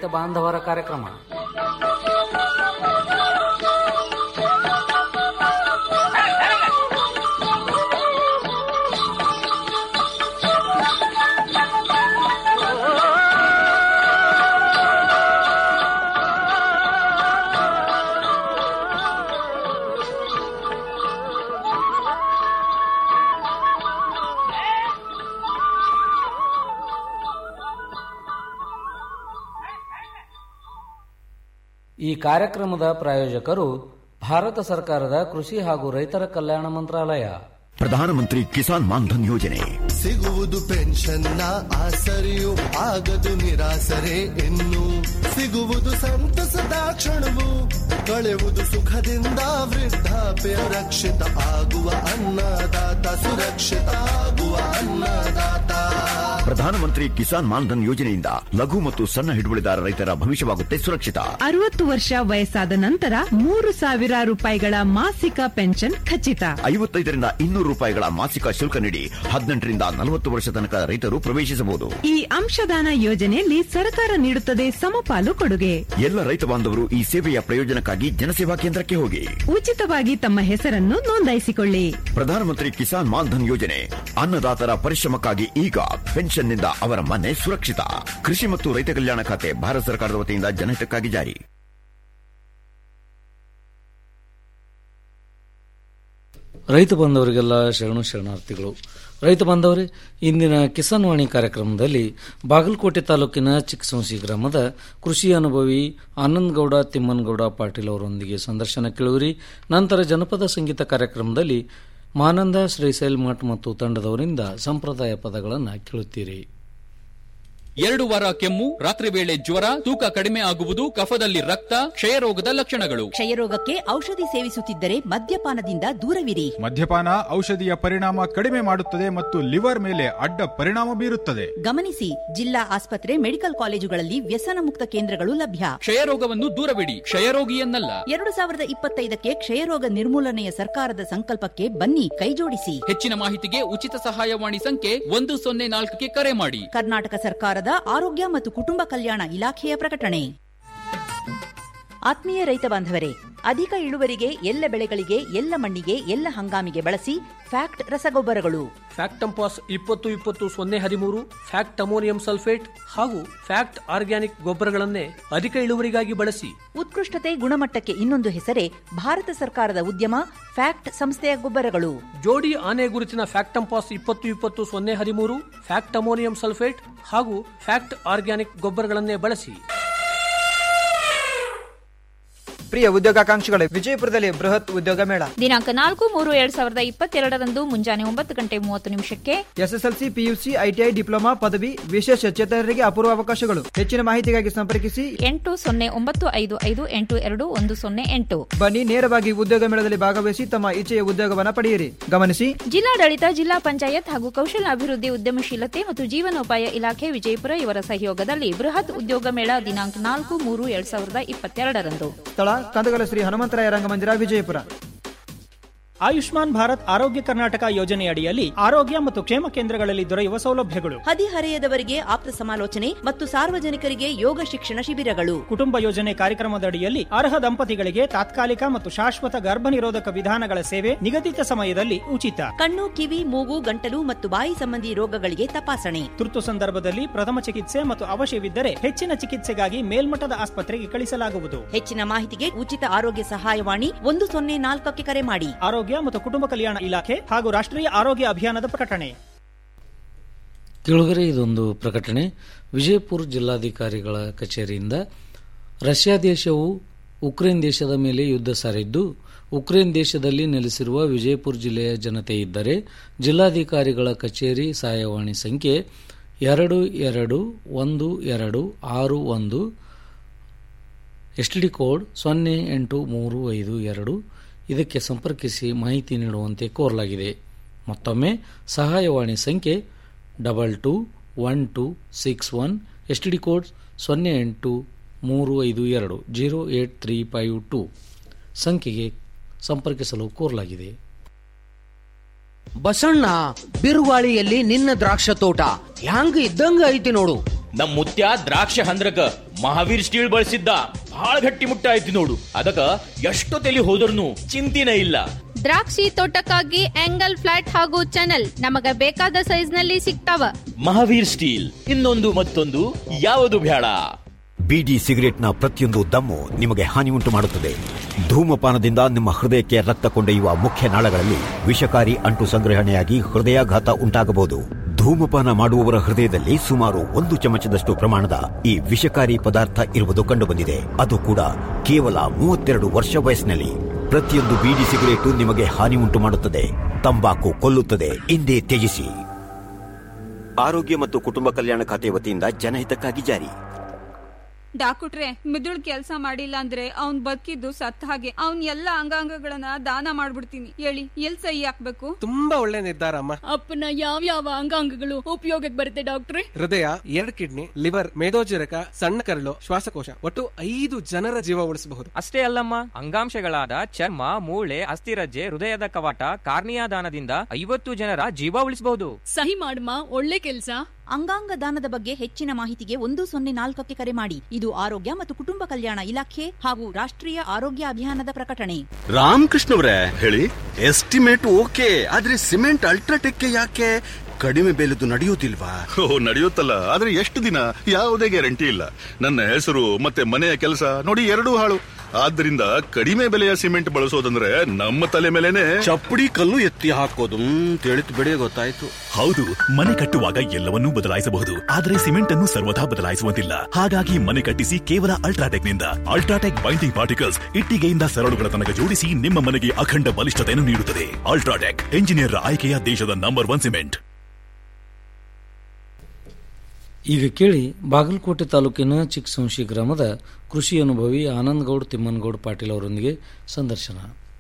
ರೈತ ಬಾಂಧವರ ಕಾರ್ಯಕ್ರಮ ಈ ಕಾರ್ಯಕ್ರಮದ ಪ್ರಾಯೋಜಕರು ಭಾರತ ಸರ್ಕಾರದ ಕೃಷಿ ಹಾಗೂ ರೈತರ ಕಲ್ಯಾಣ ಮಂತ್ರಾಲಯ ಪ್ರಧಾನಮಂತ್ರಿ ಕಿಸಾನ್ ಮಾನ್ಧನ್ ಯೋಜನೆ ಸಿಗುವುದು ಪೆನ್ಷನ್ನ ಆಸರೆಯು ಆಗದು ನಿರಾಸರೆ ಇನ್ನು ಸಿಗುವುದು ಸಂತಸದ ಕ್ಷಣವು ಕಳೆಯುವುದು ಸುಖದಿಂದ ವೃದ್ಧಾಪ್ಯ ರಕ್ಷಿತ ಆಗುವ ಅನ್ನದಾತ ಸುರಕ್ಷಿತ ಆಗುವ ಅನ್ನದಾತ ಪ್ರಧಾನಮಂತ್ರಿ ಕಿಸಾನ್ ಮಾನ್ಧನ್ ಯೋಜನೆಯಿಂದ ಲಘು ಮತ್ತು ಸಣ್ಣ ಹಿಡುವಳಿದಾರ ರೈತರ ಭವಿಷ್ಯವಾಗುತ್ತೆ ಸುರಕ್ಷಿತ ಅರವತ್ತು ವರ್ಷ ವಯಸ್ಸಾದ ನಂತರ ಮೂರು ಸಾವಿರ ರೂಪಾಯಿಗಳ ಮಾಸಿಕ ಪೆನ್ಷನ್ ಖಚಿತ ಐವತ್ತೈದರಿಂದ ಇನ್ನೂರು ರೂಪಾಯಿಗಳ ಮಾಸಿಕ ಶುಲ್ಕ ನೀಡಿ ಹದಿನೆಂಟರಿಂದ ನಲವತ್ತು ವರ್ಷ ತನಕ ರೈತರು ಪ್ರವೇಶಿಸಬಹುದು ಈ ಅಂಶದಾನ ಯೋಜನೆಯಲ್ಲಿ ಸರ್ಕಾರ ನೀಡುತ್ತದೆ ಸಮಪಾಲು ಕೊಡುಗೆ ಎಲ್ಲ ರೈತ ಬಾಂಧವರು ಈ ಸೇವೆಯ ಪ್ರಯೋಜನಕ್ಕಾಗಿ ಜನಸೇವಾ ಕೇಂದ್ರಕ್ಕೆ ಹೋಗಿ ಉಚಿತವಾಗಿ ತಮ್ಮ ಹೆಸರನ್ನು ನೋಂದಾಯಿಸಿಕೊಳ್ಳಿ ಪ್ರಧಾನಮಂತ್ರಿ ಕಿಸಾನ್ ಮಾನ್ಧನ್ ಯೋಜನೆ ಅನ್ನದಾತರ ಪರಿಶ್ರಮಕ್ಕಾಗಿ ಈಗ ಪೆನ್ಷನ್ನಿಂದ ಅವರ ಮನೆ ಸುರಕ್ಷಿತ ಕೃಷಿ ಮತ್ತು ರೈತ ಕಲ್ಯಾಣ ಖಾತೆ ಭಾರತ ಸರ್ಕಾರದ ವತಿಯಿಂದ ಜನಹಿತಕ್ಕಾಗಿ ಜಾರಿ ರೈತ ಬಾಂಧವರಿಗೆಲ್ಲ ಶರಣು ಶರಣಾರ್ಥಿಗಳು ರೈತ ಬಾಂಧವರೇ ಇಂದಿನ ಕಿಸಾನ್ ವಾಣಿ ಕಾರ್ಯಕ್ರಮದಲ್ಲಿ ಬಾಗಲಕೋಟೆ ತಾಲೂಕಿನ ಚಿಕ್ಕಸಂಸಿ ಗ್ರಾಮದ ಕೃಷಿ ಅನುಭವಿ ಆನಂದಗೌಡ ತಿಮ್ಮನಗೌಡ ಪಾಟೀಲ್ ಅವರೊಂದಿಗೆ ಸಂದರ್ಶನ ಕೇಳುವಿರಿ ನಂತರ ಜನಪದ ಸಂಗೀತ ಕಾರ್ಯಕ್ರಮದಲ್ಲಿ ಮಾನಂದ ಶ್ರೀಶೈಲ್ ಮಠ್ ಮತ್ತು ತಂಡದವರಿಂದ ಸಂಪ್ರದಾಯ ಪದಗಳನ್ನು ಕೇಳುತ್ತೀರಿ ಎರಡು ವಾರ ಕೆಮ್ಮು ರಾತ್ರಿ ವೇಳೆ ಜ್ವರ ತೂಕ ಕಡಿಮೆ ಆಗುವುದು ಕಫದಲ್ಲಿ ರಕ್ತ ಕ್ಷಯರೋಗದ ಲಕ್ಷಣಗಳು ಕ್ಷಯರೋಗಕ್ಕೆ ಔಷಧಿ ಸೇವಿಸುತ್ತಿದ್ದರೆ ಮದ್ಯಪಾನದಿಂದ ದೂರವಿರಿ ಮದ್ಯಪಾನ ಔಷಧಿಯ ಪರಿಣಾಮ ಕಡಿಮೆ ಮಾಡುತ್ತದೆ ಮತ್ತು ಲಿವರ್ ಮೇಲೆ ಅಡ್ಡ ಪರಿಣಾಮ ಬೀರುತ್ತದೆ ಗಮನಿಸಿ ಜಿಲ್ಲಾ ಆಸ್ಪತ್ರೆ ಮೆಡಿಕಲ್ ಕಾಲೇಜುಗಳಲ್ಲಿ ವ್ಯಸನ ಮುಕ್ತ ಕೇಂದ್ರಗಳು ಲಭ್ಯ ಕ್ಷಯರೋಗವನ್ನು ದೂರವಿಡಿ ಕ್ಷಯರೋಗಿಯನ್ನಲ್ಲ ಎರಡು ಸಾವಿರದ ಇಪ್ಪತ್ತೈದಕ್ಕೆ ಕ್ಷಯರೋಗ ನಿರ್ಮೂಲನೆಯ ಸರ್ಕಾರದ ಸಂಕಲ್ಪಕ್ಕೆ ಬನ್ನಿ ಕೈಜೋಡಿಸಿ ಹೆಚ್ಚಿನ ಮಾಹಿತಿಗೆ ಉಚಿತ ಸಹಾಯವಾಣಿ ಸಂಖ್ಯೆ ಒಂದು ಸೊನ್ನೆ ನಾಲ್ಕಕ್ಕೆ ಕರೆ ಮಾಡಿ ಕರ್ನಾಟಕ ಸರ್ಕಾರದ ಆರೋಗ್ಯ ಮತ್ತು ಕುಟುಂಬ ಕಲ್ಯಾಣ ಇಲಾಖೆಯ ಪ್ರಕಟಣೆ ಆತ್ಮೀಯ ರೈತ ಬಾಂಧವರೇ ಅಧಿಕ ಇಳುವರಿಗೆ ಎಲ್ಲ ಬೆಳೆಗಳಿಗೆ ಎಲ್ಲ ಮಣ್ಣಿಗೆ ಎಲ್ಲ ಹಂಗಾಮಿಗೆ ಬಳಸಿ ಫ್ಯಾಕ್ಟ್ ರಸಗೊಬ್ಬರಗಳು ಫ್ಯಾಕ್ಟಂಪಾಸ್ ಇಪ್ಪತ್ತು ಇಪ್ಪತ್ತು ಸೊನ್ನೆ ಹದಿಮೂರು ಫ್ಯಾಕ್ಟ್ ಅಮೋನಿಯಂ ಸಲ್ಫೇಟ್ ಹಾಗೂ ಫ್ಯಾಕ್ಟ್ ಆರ್ಗ್ಯಾನಿಕ್ ಗೊಬ್ಬರಗಳನ್ನೇ ಅಧಿಕ ಇಳುವರಿಗಾಗಿ ಬಳಸಿ ಉತ್ಕೃಷ್ಟತೆ ಗುಣಮಟ್ಟಕ್ಕೆ ಇನ್ನೊಂದು ಹೆಸರೇ ಭಾರತ ಸರ್ಕಾರದ ಉದ್ಯಮ ಫ್ಯಾಕ್ಟ್ ಸಂಸ್ಥೆಯ ಗೊಬ್ಬರಗಳು ಜೋಡಿ ಆನೆ ಗುರುತಿನ ಫ್ಯಾಕ್ಟಂಪಾಸ್ ಇಪ್ಪತ್ತು ಇಪ್ಪತ್ತು ಸೊನ್ನೆ ಹದಿಮೂರು ಫ್ಯಾಕ್ಟ್ ಅಮೋನಿಯಂ ಸಲ್ಫೇಟ್ ಹಾಗೂ ಫ್ಯಾಕ್ಟ್ ಆರ್ಗ್ಯಾನಿಕ್ ಗೊಬ್ಬರಗಳನ್ನೇ ಬಳಸಿ ಪ್ರಿಯ ಉದ್ಯೋಗಾಕಾಂಕ್ಷಿಗಳೇ ವಿಜಯಪುರದಲ್ಲಿ ಬೃಹತ್ ಉದ್ಯೋಗ ಮೇಳ ದಿನಾಂಕ ನಾಲ್ಕು ಮೂರು ಎರಡ್ ಸಾವಿರದ ಇಪ್ಪತ್ತೆರಡರಂದು ಮುಂಜಾನೆ ಒಂಬತ್ತು ಗಂಟೆ ಮೂವತ್ತು ನಿಮಿಷಕ್ಕೆ ಎಸ್ಎಸ್ಎಲ್ಸಿ ಪಿಯುಸಿ ಐಟಿಐ ಡಿಪ್ಲೊಮಾ ಪದವಿ ವಿಶೇಷ ಚೇತನರಿಗೆ ಅಪೂರ್ವ ಅವಕಾಶಗಳು ಹೆಚ್ಚಿನ ಮಾಹಿತಿಗಾಗಿ ಸಂಪರ್ಕಿಸಿ ಎಂಟು ಸೊನ್ನೆ ಒಂಬತ್ತು ಐದು ಐದು ಎಂಟು ಎರಡು ಒಂದು ಸೊನ್ನೆ ಎಂಟು ಬನ್ನಿ ನೇರವಾಗಿ ಉದ್ಯೋಗ ಮೇಳದಲ್ಲಿ ಭಾಗವಹಿಸಿ ತಮ್ಮ ಇಚ್ಛೆಯ ಉದ್ಯೋಗವನ್ನ ಪಡೆಯಿರಿ ಗಮನಿಸಿ ಜಿಲ್ಲಾಡಳಿತ ಜಿಲ್ಲಾ ಪಂಚಾಯತ್ ಹಾಗೂ ಕೌಶಲ ಅಭಿವೃದ್ಧಿ ಉದ್ಯಮಶೀಲತೆ ಮತ್ತು ಜೀವನೋಪಾಯ ಇಲಾಖೆ ವಿಜಯಪುರ ಇವರ ಸಹಯೋಗದಲ್ಲಿ ಬೃಹತ್ ಉದ್ಯೋಗ ಮೇಳ ದಿನಾಂಕ ನಾಲ್ಕು ಮೂರು ಎರಡ್ ಸಾವಿರದ ಇಪ್ಪತ್ತೆರಡರಂದು ಸ್ಥಳ ಕಂದಗಲ ಶ್ರೀ ಹನುಮಂತರಾಯ ರಂಗಮಂದಿರ ವಿಜಯಪುರ ಆಯುಷ್ಮಾನ್ ಭಾರತ್ ಆರೋಗ್ಯ ಕರ್ನಾಟಕ ಯೋಜನೆಯಡಿಯಲ್ಲಿ ಆರೋಗ್ಯ ಮತ್ತು ಕ್ಷೇಮ ಕೇಂದ್ರಗಳಲ್ಲಿ ದೊರೆಯುವ ಸೌಲಭ್ಯಗಳು ಹದಿಹರೆಯದವರಿಗೆ ಆಪ್ತ ಸಮಾಲೋಚನೆ ಮತ್ತು ಸಾರ್ವಜನಿಕರಿಗೆ ಯೋಗ ಶಿಕ್ಷಣ ಶಿಬಿರಗಳು ಕುಟುಂಬ ಯೋಜನೆ ಕಾರ್ಯಕ್ರಮದಡಿಯಲ್ಲಿ ಅರ್ಹ ದಂಪತಿಗಳಿಗೆ ತಾತ್ಕಾಲಿಕ ಮತ್ತು ಶಾಶ್ವತ ಗರ್ಭ ನಿರೋಧಕ ವಿಧಾನಗಳ ಸೇವೆ ನಿಗದಿತ ಸಮಯದಲ್ಲಿ ಉಚಿತ ಕಣ್ಣು ಕಿವಿ ಮೂಗು ಗಂಟಲು ಮತ್ತು ಬಾಯಿ ಸಂಬಂಧಿ ರೋಗಗಳಿಗೆ ತಪಾಸಣೆ ತುರ್ತು ಸಂದರ್ಭದಲ್ಲಿ ಪ್ರಥಮ ಚಿಕಿತ್ಸೆ ಮತ್ತು ಅವಶ್ಯವಿದ್ದರೆ ಹೆಚ್ಚಿನ ಚಿಕಿತ್ಸೆಗಾಗಿ ಮೇಲ್ಮಟ್ಟದ ಆಸ್ಪತ್ರೆಗೆ ಕಳಿಸಲಾಗುವುದು ಹೆಚ್ಚಿನ ಮಾಹಿತಿಗೆ ಉಚಿತ ಆರೋಗ್ಯ ಸಹಾಯವಾಣಿ ಒಂದು ಸೊನ್ನೆ ನಾಲ್ಕಕ್ಕೆ ಕರೆ ಮಾಡಿ ಆರೋಗ್ಯ ಮತ್ತು ಕುಟುಂಬ ಕಲ್ಯಾಣ ಇಲಾಖೆ ಹಾಗೂ ರಾಷ್ಟ್ರೀಯ ಆರೋಗ್ಯ ಅಭಿಯಾನದ ಪ್ರಕಟಣೆ ಕೆಳಗರೆ ಇದೊಂದು ಪ್ರಕಟಣೆ ವಿಜಯಪುರ ಜಿಲ್ಲಾಧಿಕಾರಿಗಳ ಕಚೇರಿಯಿಂದ ರಷ್ಯಾ ದೇಶವು ಉಕ್ರೇನ್ ದೇಶದ ಮೇಲೆ ಯುದ್ಧ ಸಾರಿದ್ದು ಉಕ್ರೇನ್ ದೇಶದಲ್ಲಿ ನೆಲೆಸಿರುವ ವಿಜಯಪುರ ಜಿಲ್ಲೆಯ ಜನತೆ ಇದ್ದರೆ ಜಿಲ್ಲಾಧಿಕಾರಿಗಳ ಕಚೇರಿ ಸಹಾಯವಾಣಿ ಸಂಖ್ಯೆ ಎರಡು ಎರಡು ಒಂದು ಎರಡು ಆರು ಒಂದು ಎಸ್ ಡಿ ಕೋಡ್ ಸೊನ್ನೆ ಎಂಟು ಮೂರು ಐದು ಎರಡು ಇದಕ್ಕೆ ಸಂಪರ್ಕಿಸಿ ಮಾಹಿತಿ ನೀಡುವಂತೆ ಕೋರಲಾಗಿದೆ ಮತ್ತೊಮ್ಮೆ ಸಹಾಯವಾಣಿ ಸಂಖ್ಯೆ double two one two six one S D code ಸೊನ್ನೆ ಎಂಟು ಮೂರು ಐದು ಎರಡು zero eight three five two ಸಂಖ್ಯೆಗೆ ಸಂಪರ್ಕಿಸಲು ಕೋರಲಾಗಿದೆ ಬಸಣ್ಣ ಬಿರುಗಾಳಿಯಲ್ಲಿ ನಿನ್ನ ದ್ರಾಕ್ಷ ತೋಟ ಹ್ಯಾಂಗ ಇದ್ದಂಗ ಐತಿ ನೋಡು ನಮ್ ಮುತ್ಯ ದ್ರಾಕ್ಷ ಹಂದ್ರಕ ಮಹಾವೀರ್ ಸ್ಟೀಲ್ ಬಳಸಿದ್ದ ಬಹಳ ಗಟ್ಟಿ ಮುಟ್ಟ ಆಯ್ತು ನೋಡು ಅದಕ್ಕ ಎಷ್ಟು ತಲಿ ಹೋದ್ರೂ ಚಿಂತಿನೇ ಇಲ್ಲ ದ್ರಾಕ್ಷಿ ತೋಟಕ್ಕಾಗಿ ಆಂಗಲ್ ಫ್ಲಾಟ್ ಹಾಗೂ ಚಾನಲ್ ನಮಗ ಬೇಕಾದ ಸೈಜ್ ನಲ್ಲಿ ಸಿಗ್ತಾವ ಮಹಾವೀರ್ ಸ್ಟೀಲ್ ಇನ್ನೊಂದು ಮತ್ತೊಂದು ಯಾವುದು ಬೇಡ ಬಿಡಿ ಸಿಗರೆಟ್ನ ಪ್ರತಿಯೊಂದು ದಮ್ಮು ನಿಮಗೆ ಹಾನಿ ಉಂಟು ಮಾಡುತ್ತದೆ ಧೂಮಪಾನದಿಂದ ನಿಮ್ಮ ಹೃದಯಕ್ಕೆ ರಕ್ತ ಕೊಂಡೊಯ್ಯುವ ಮುಖ್ಯ ನಾಳಗಳಲ್ಲಿ ವಿಷಕಾರಿ ಅಂಟು ಸಂಗ್ರಹಣೆಯಾಗಿ ಹೃದಯಾಘಾತ ಉಂಟಾಗಬಹುದು ಧೂಮಪಾನ ಮಾಡುವವರ ಹೃದಯದಲ್ಲಿ ಸುಮಾರು ಒಂದು ಚಮಚದಷ್ಟು ಪ್ರಮಾಣದ ಈ ವಿಷಕಾರಿ ಪದಾರ್ಥ ಇರುವುದು ಕಂಡುಬಂದಿದೆ ಅದು ಕೂಡ ಕೇವಲ ಮೂವತ್ತೆರಡು ವರ್ಷ ವಯಸ್ಸಿನಲ್ಲಿ ಪ್ರತಿಯೊಂದು ಬೀಡಿ ಸಿಗರೇಟು ನಿಮಗೆ ಹಾನಿ ಉಂಟು ಮಾಡುತ್ತದೆ ತಂಬಾಕು ಕೊಲ್ಲುತ್ತದೆ ಹಿಂದೆ ತ್ಯಜಿಸಿ ಆರೋಗ್ಯ ಮತ್ತು ಕುಟುಂಬ ಕಲ್ಯಾಣ ಖಾತೆ ವತಿಯಿಂದ ಜನಹಿತಕ್ಕಾಗಿ ಜಾರಿ ಡಾಕ್ಟ್ರೆ ಮಿದುಳ್ ಕೆಲ್ಸ ಮಾಡಿಲ್ಲ ಅಂದ್ರೆ ಅವ್ನ್ ಬದುಕಿದ್ದು ಸತ್ತ ಹಾಗೆ ಅವ್ನ್ ಎಲ್ಲ ಅಂಗಾಂಗಗಳನ್ನ ದಾನ ಮಾಡ್ಬಿಡ್ತೀನಿ ಹೇಳಿ ಎಲ್ ಸಹಿ ಹಾಕ್ಬೇಕು ತುಂಬಾ ಒಳ್ಳೆ ನಿರ್ಧಾರ ಅಮ್ಮ ಅಪ್ಪನ ಯಾವ ಯಾವ ಅಂಗಾಂಗಗಳು ಉಪಯೋಗಕ್ಕೆ ಬರುತ್ತೆ ಡಾಕ್ಟ್ರೆ ಹೃದಯ ಎರಡ್ ಕಿಡ್ನಿ ಲಿವರ್ ಮೇದೋಜರಕ ಸಣ್ಣ ಕರಳು ಶ್ವಾಸಕೋಶ ಒಟ್ಟು ಐದು ಜನರ ಜೀವ ಉಳಿಸಬಹುದು ಅಷ್ಟೇ ಅಲ್ಲಮ್ಮ ಅಂಗಾಂಶಗಳಾದ ಚರ್ಮ ಮೂಳೆ ಅಸ್ಥಿರಜ್ಜೆ ಹೃದಯದ ಕವಾಟ ಕಾರ್ನಿಯಾ ದಾನದಿಂದ ಐವತ್ತು ಜನರ ಜೀವ ಉಳಿಸಬಹುದು ಸಹಿ ಮಾಡಮ್ಮ ಒಳ್ಳೆ ಕೆಲ್ಸ ಅಂಗಾಂಗ ದಾನದ ಬಗ್ಗೆ ಹೆಚ್ಚಿನ ಮಾಹಿತಿಗೆ ಒಂದು ಸೊನ್ನೆ ನಾಲ್ಕಕ್ಕೆ ಕರೆ ಮಾಡಿ ಇದು ಆರೋಗ್ಯ ಮತ್ತು ಕುಟುಂಬ ಕಲ್ಯಾಣ ಇಲಾಖೆ ಹಾಗೂ ರಾಷ್ಟ್ರೀಯ ಆರೋಗ್ಯ ಅಭಿಯಾನದ ಪ್ರಕಟಣೆ ರಾಮಕೃಷ್ಣ ಅವರೇ ಹೇಳಿ ಎಸ್ಟಿಮೇಟ್ ಓಕೆ ಆದ್ರೆ ಸಿಮೆಂಟ್ ಅಲ್ಟ್ರಾಟೆಕ್ ಯಾಕೆ ಕಡಿಮೆ ಬೆಲೆದು ನಡೆಯುವುದಿಲ್ವಾ ಓ ನಡೆಯುತ್ತಲ್ಲ ಆದ್ರೆ ಎಷ್ಟು ದಿನ ಯಾವುದೇ ಗ್ಯಾರಂಟಿ ಇಲ್ಲ ನನ್ನ ಹೆಸರು ಮತ್ತೆ ಮನೆಯ ಕೆಲಸ ನೋಡಿ ಎರಡೂ ಹಾಳು ಆದ್ರಿಂದ ಕಡಿಮೆ ಬೆಲೆಯ ಸಿಮೆಂಟ್ ಬಳಸೋದಂದ್ರೆ ನಮ್ಮ ತಲೆ ಮೇಲೆನೆ ಚಪ್ಪಡಿ ಕಲ್ಲು ಎತ್ತಿ ಹಾಕೋದು ತಿಳಿತು ಬಿಡಿ ಗೊತ್ತಾಯ್ತು ಹೌದು ಮನೆ ಕಟ್ಟುವಾಗ ಎಲ್ಲವನ್ನೂ ಬದಲಾಯಿಸಬಹುದು ಆದರೆ ಸಿಮೆಂಟ್ ಅನ್ನು ಸರ್ವದಾ ಬದಲಾಯಿಸುವಂತಿಲ್ಲ ಹಾಗಾಗಿ ಮನೆ ಕಟ್ಟಿಸಿ ಕೇವಲ ಅಲ್ಟ್ರಾಟೆಕ್ ನಿಂದ ಅಲ್ಟ್ರಾಟೆಕ್ ಬೈಂಡಿಂಗ್ ಪಾರ್ಟಿಕಲ್ಸ್ ಇಟ್ಟಿಗೆಯಿಂದ ಸರಳುಗಳ ತನಕ ಜೋಡಿಸಿ ನಿಮ್ಮ ಮನೆಗೆ ಅಖಂಡ ಬಲಿಷ್ಠತೆಯನ್ನು ನೀಡುತ್ತದೆ ಅಲ್ಟ್ರಾಟೆಕ್ ಎಂಜಿನಿಯರ್ ಆಯ್ಕೆಯ ದೇಶದ ನಂಬರ್ ಒನ್ ಸಿಮೆಂಟ್ ಈಗ ಕೇಳಿ ಬಾಗಲಕೋಟೆ ತಾಲೂಕಿನ ಚಿಕ್ಕಸಂಶಿ ಗ್ರಾಮದ ಕೃಷಿ ಅನುಭವಿ ಆನಂದಗೌಡ್ ತಿಮ್ಮನಗೌಡ ಪಾಟೀಲ್ ಅವರೊಂದಿಗೆ ಸಂದರ್ಶನ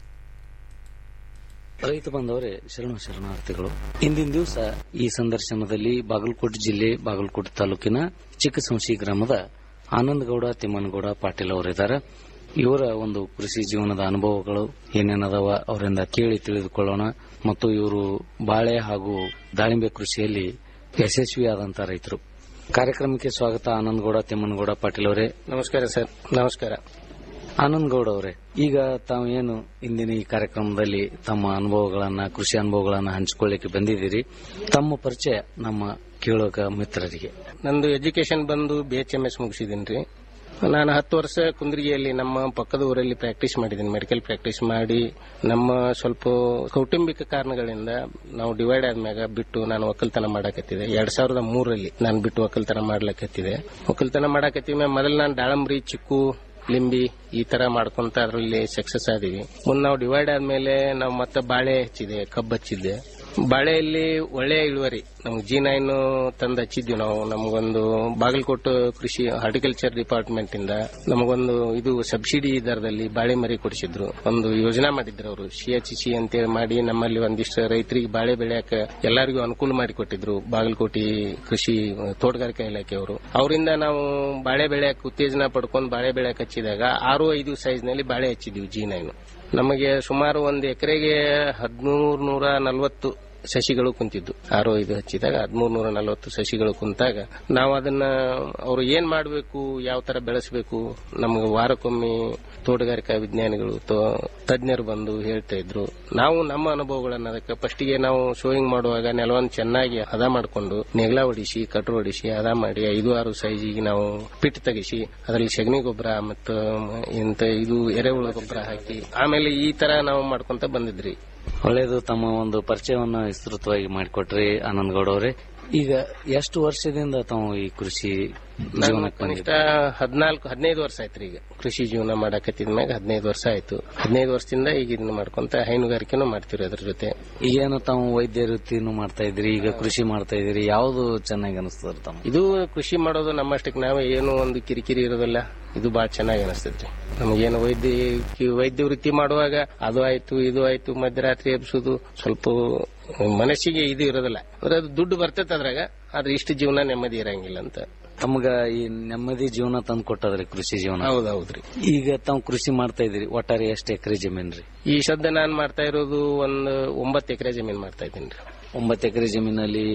ರೈತ ಬಂದವರೇ ಶರಣ ಶರಣಾರ್ಥಿಗಳು ಇಂದಿನ ದಿವಸ ಈ ಸಂದರ್ಶನದಲ್ಲಿ ಬಾಗಲಕೋಟೆ ಜಿಲ್ಲೆ ಬಾಗಲಕೋಟೆ ತಾಲೂಕಿನ ಚಿಕ್ಕಸಂಶಿ ಗ್ರಾಮದ ಆನಂದಗೌಡ ತಿಮ್ಮನಗೌಡ ಪಾಟೀಲ್ ಅವರಿದ್ದಾರೆ ಇವರ ಒಂದು ಕೃಷಿ ಜೀವನದ ಅನುಭವಗಳು ಏನೇನದಾವ ಅವರಿಂದ ಕೇಳಿ ತಿಳಿದುಕೊಳ್ಳೋಣ ಮತ್ತು ಇವರು ಬಾಳೆ ಹಾಗೂ ದಾಳಿಂಬೆ ಕೃಷಿಯಲ್ಲಿ ಯಶಸ್ವಿಯಾದಂತ ರೈತರು ಕಾರ್ಯಕ್ರಮಕ್ಕೆ ಸ್ವಾಗತ ಆನಂದಗೌಡ ತಿಮ್ಮನಗೌಡ ಪಾಟೀಲ್ ಅವರೇ ನಮಸ್ಕಾರ ಸರ್ ನಮಸ್ಕಾರ ಆನಂದಗೌಡ ಅವರೇ ಈಗ ತಾವು ಏನು ಇಂದಿನ ಈ ಕಾರ್ಯಕ್ರಮದಲ್ಲಿ ತಮ್ಮ ಅನುಭವಗಳನ್ನ ಕೃಷಿ ಅನುಭವಗಳನ್ನ ಹಂಚಿಕೊಳ್ಳಿಕ್ಕೆ ಬಂದಿದ್ದೀರಿ ತಮ್ಮ ಪರಿಚಯ ನಮ್ಮ ಕೇಳೋಕ ಮಿತ್ರರಿಗೆ ನಂದು ಎಜುಕೇಶನ್ ಬಂದು ಬಿ ಎಚ್ ಎಂ ಎಸ್ ಮುಗಿಸಿದ್ದೀನಿ ನಾನು ಹತ್ತು ವರ್ಷ ಕುಂದ್ರಿಗೆಯಲ್ಲಿ ನಮ್ಮ ಪಕ್ಕದ ಊರಲ್ಲಿ ಪ್ರಾಕ್ಟೀಸ್ ಮಾಡಿದ್ದೀನಿ ಮೆಡಿಕಲ್ ಪ್ರಾಕ್ಟೀಸ್ ಮಾಡಿ ನಮ್ಮ ಸ್ವಲ್ಪ ಕೌಟುಂಬಿಕ ಕಾರಣಗಳಿಂದ ನಾವು ಡಿವೈಡ್ ಆದ್ಮ್ಯಾಗ ಬಿಟ್ಟು ನಾನು ಒಕ್ಕಲ್ತನ ಮಾಡಕತ್ತಿದೆ ಎರಡ್ ಸಾವಿರದ ಮೂರರಲ್ಲಿ ನಾನು ಬಿಟ್ಟು ಒಕ್ಕಲ್ತನ ಮಾಡ್ಲಕತ್ತಿದೆ ಒಕ್ಕಲ್ತನ ಮಾಡಕತ್ತಿದ ಮೊದಲು ನಾನು ದಾಳಂಬ್ರಿ ಚಿಕ್ಕು ಲಿಂಬಿ ಈ ತರ ಮಾಡ್ಕೊಂತ ಅದರಲ್ಲಿ ಸಕ್ಸಸ್ ಆದಿವಿ ಮುಂದೆ ನಾವು ಡಿವೈಡ್ ಆದ್ಮೇಲೆ ನಾವು ಮತ್ತೆ ಬಾಳೆ ಹಚ್ಚಿದೆ ಕಬ್ಬು ಹಚ್ಚಿದ್ದೆ ಬಾಳೆಯಲ್ಲಿ ಒಳ್ಳೆಯ ಇಳುವರಿ ನಮ್ಗೆ ಜಿ ನೈನ್ ತಂದು ಹಚ್ಚಿದ್ವಿ ನಾವು ನಮಗೊಂದು ಬಾಗಲಕೋಟೆ ಕೃಷಿ ಹಾರ್ಟಿಕಲ್ಚರ್ ಡಿಪಾರ್ಟ್ಮೆಂಟ್ ಇಂದ ನಮಗೊಂದು ಇದು ಸಬ್ಸಿಡಿ ದರದಲ್ಲಿ ಬಾಳೆ ಮರಿ ಕೊಡಿಸಿದ್ರು ಒಂದು ಯೋಜನಾ ಮಾಡಿದ್ರು ಅವರು ಸಿ ಎಚ್ ಸಿ ಅಂತೇಳಿ ಮಾಡಿ ನಮ್ಮಲ್ಲಿ ಒಂದಿಷ್ಟು ರೈತರಿಗೆ ಬಾಳೆ ಬೆಳೆಯಕ್ಕೆ ಎಲ್ಲರಿಗೂ ಅನುಕೂಲ ಮಾಡಿಕೊಟ್ಟಿದ್ರು ಬಾಗಲಕೋಟೆ ಕೃಷಿ ತೋಟಗಾರಿಕಾ ಇಲಾಖೆಯವರು ಅವರಿಂದ ನಾವು ಬಾಳೆ ಬೆಳೆಯಕ್ಕೆ ಉತ್ತೇಜನ ಪಡ್ಕೊಂಡು ಬಾಳೆ ಬೆಳೆಯಕ್ಕೆ ಹಚ್ಚಿದಾಗ ಆರು ಐದು ಸೈಜ್ ನಲ್ಲಿ ಬಾಳೆ ಹಚ್ಚಿದ್ವಿ ಜಿ ನೈನ್ ನಮಗೆ ಸುಮಾರು ಒಂದು ಎಕರೆಗೆ ಹದಿಮೂರು ನೂರ ನಲವತ್ತು ಸಸಿಗಳು ಕುಂತಿದ್ದು ಆರು ಐದು ಹಚ್ಚಿದಾಗ ಹದಿಮೂರು ನೂರ ನಲವತ್ತು ಸಸಿಗಳು ಕುಂತಾಗ ನಾವು ಅದನ್ನ ಅವರು ಏನ್ ಮಾಡಬೇಕು ಯಾವ ತರ ಬೆಳೆಸಬೇಕು ನಮ್ಗೆ ವಾರಕ್ಕೊಮ್ಮೆ ತೋಟಗಾರಿಕಾ ವಿಜ್ಞಾನಿಗಳು ತಜ್ಞರು ಬಂದು ಹೇಳ್ತಾ ಇದ್ರು ನಾವು ನಮ್ಮ ಅನುಭವಗಳನ್ನ ಅದಕ್ಕೆ ಫಸ್ಟಿಗೆ ನಾವು ಶೋಯಿಂಗ್ ಮಾಡುವಾಗ ನೆಲವನ್ನು ಚೆನ್ನಾಗಿ ಹದ ಮಾಡಿಕೊಂಡು ನೆಗ್ಲ ಹೊಡಿಸಿ ಕಟ್ರು ಹೊಡಿಸಿ ಹದ ಮಾಡಿ ಐದು ಆರು ಸೈಜಿಗೆ ನಾವು ಪಿಟ್ ತೆಗಿಸಿ ಅದರಲ್ಲಿ ಸಗಣಿ ಗೊಬ್ಬರ ಮತ್ತು ಇಂತ ಇದು ಎರೆಹುಳ ಗೊಬ್ಬರ ಹಾಕಿ ಆಮೇಲೆ ಈ ತರ ನಾವು ಮಾಡ್ಕೊಂತ ಬಂದಿದ್ರಿ ಒಳ್ಳೆಯದು ತಮ್ಮ ಒಂದು ಪರಿಚಯವನ್ನ ವಿಸ್ತೃತವಾಗಿ ಮಾಡಿಕೊಟ್ರಿ ಆನಂದಗೌಡ ಅವರೇ ಈಗ ಎಷ್ಟು ವರ್ಷದಿಂದ ತಾವು ಈ ಕೃಷಿ ಜೀವನಕ್ಕೆ ಕನಿಷ್ಠ ಹದಿನಾಲ್ಕು ಹದಿನೈದು ವರ್ಷ ಆಯ್ತು ಈಗ ಕೃಷಿ ಜೀವನ ಮಾಡಕತ್ತಿದ ಮ್ಯಾಗ ಹದಿನೈದು ವರ್ಷ ಆಯ್ತು ಹದಿನೈದು ವರ್ಷದಿಂದ ಈಗ ಇದನ್ನ ಮಾಡ್ಕೊಂತ ಹೈನುಗಾರಿಕೆನೂ ಮಾಡ್ತೀವಿ ಅದ್ರ ಜೊತೆ ಈಗೇನು ತಾವು ವೈದ್ಯ ವೃತ್ತಿನೂ ಮಾಡ್ತಾ ಇದ್ರಿ ಈಗ ಕೃಷಿ ಮಾಡ್ತಾ ಇದ್ರಿ ಯಾವ್ದು ಚೆನ್ನಾಗಿ ಅನಿಸ್ತದ ತಮ್ಮ ಇದು ಕೃಷಿ ಮಾಡೋದು ನಮ್ಮಷ್ಟಕ್ಕೆ ನಾವೇ ಏನು ಒಂದು ಕಿರಿಕಿರಿ ಇರೋದಿಲ್ಲ ಇದು ಬಹಳ ಚೆನ್ನಾಗಿ ಅನಿಸ್ತೈತ್ರಿ ನಮಗೇನು ವೈದ್ಯ ವೈದ್ಯ ವೃತ್ತಿ ಮಾಡುವಾಗ ಅದು ಆಯ್ತು ಇದು ಆಯ್ತು ಮಧ್ಯರಾತ್ರಿ ಎಬ್ಸುದು ಸ್ವಲ್ಪ ಮನಸ್ಸಿಗೆ ಇದು ಇರೋದಿಲ್ಲ ಅಂದ್ರೆ ಅದು ದುಡ್ಡು ಬರ್ತೈತೆ ಅದ್ರಾಗ ಆದ್ರೆ ಇಷ್ಟು ಜೀವನ ನೆಮ್ಮದಿ ಇರಂಗಿಲ್ಲ ಅಂತ ತಮ್ಗ ಈ ನೆಮ್ಮದಿ ಜೀವನ ತಂದು ಕೊಟ್ಟದ್ರಿ ಕೃಷಿ ಜೀವನ ಹೌದೌದ್ರಿ ಈಗ ತಾವು ಕೃಷಿ ಮಾಡ್ತಾ ಇದ್ರಿ ಒಟ್ಟಾರೆ ಎಷ್ಟು ಎಕರೆ ಜಮೀನ್ ರೀ ಈ ಸದ್ಯ ನಾನ್ ಮಾಡ್ತಾ ಇರೋದು ಒಂದು ಒಂಬತ್ತು ಎಕರೆ ಜಮೀನ್ ಮಾಡ್ತಾ ಇದ್ದೀನಿ ಒಂಬತ್ತು ಎಕರೆ ಜಮೀನಲ್ಲಿ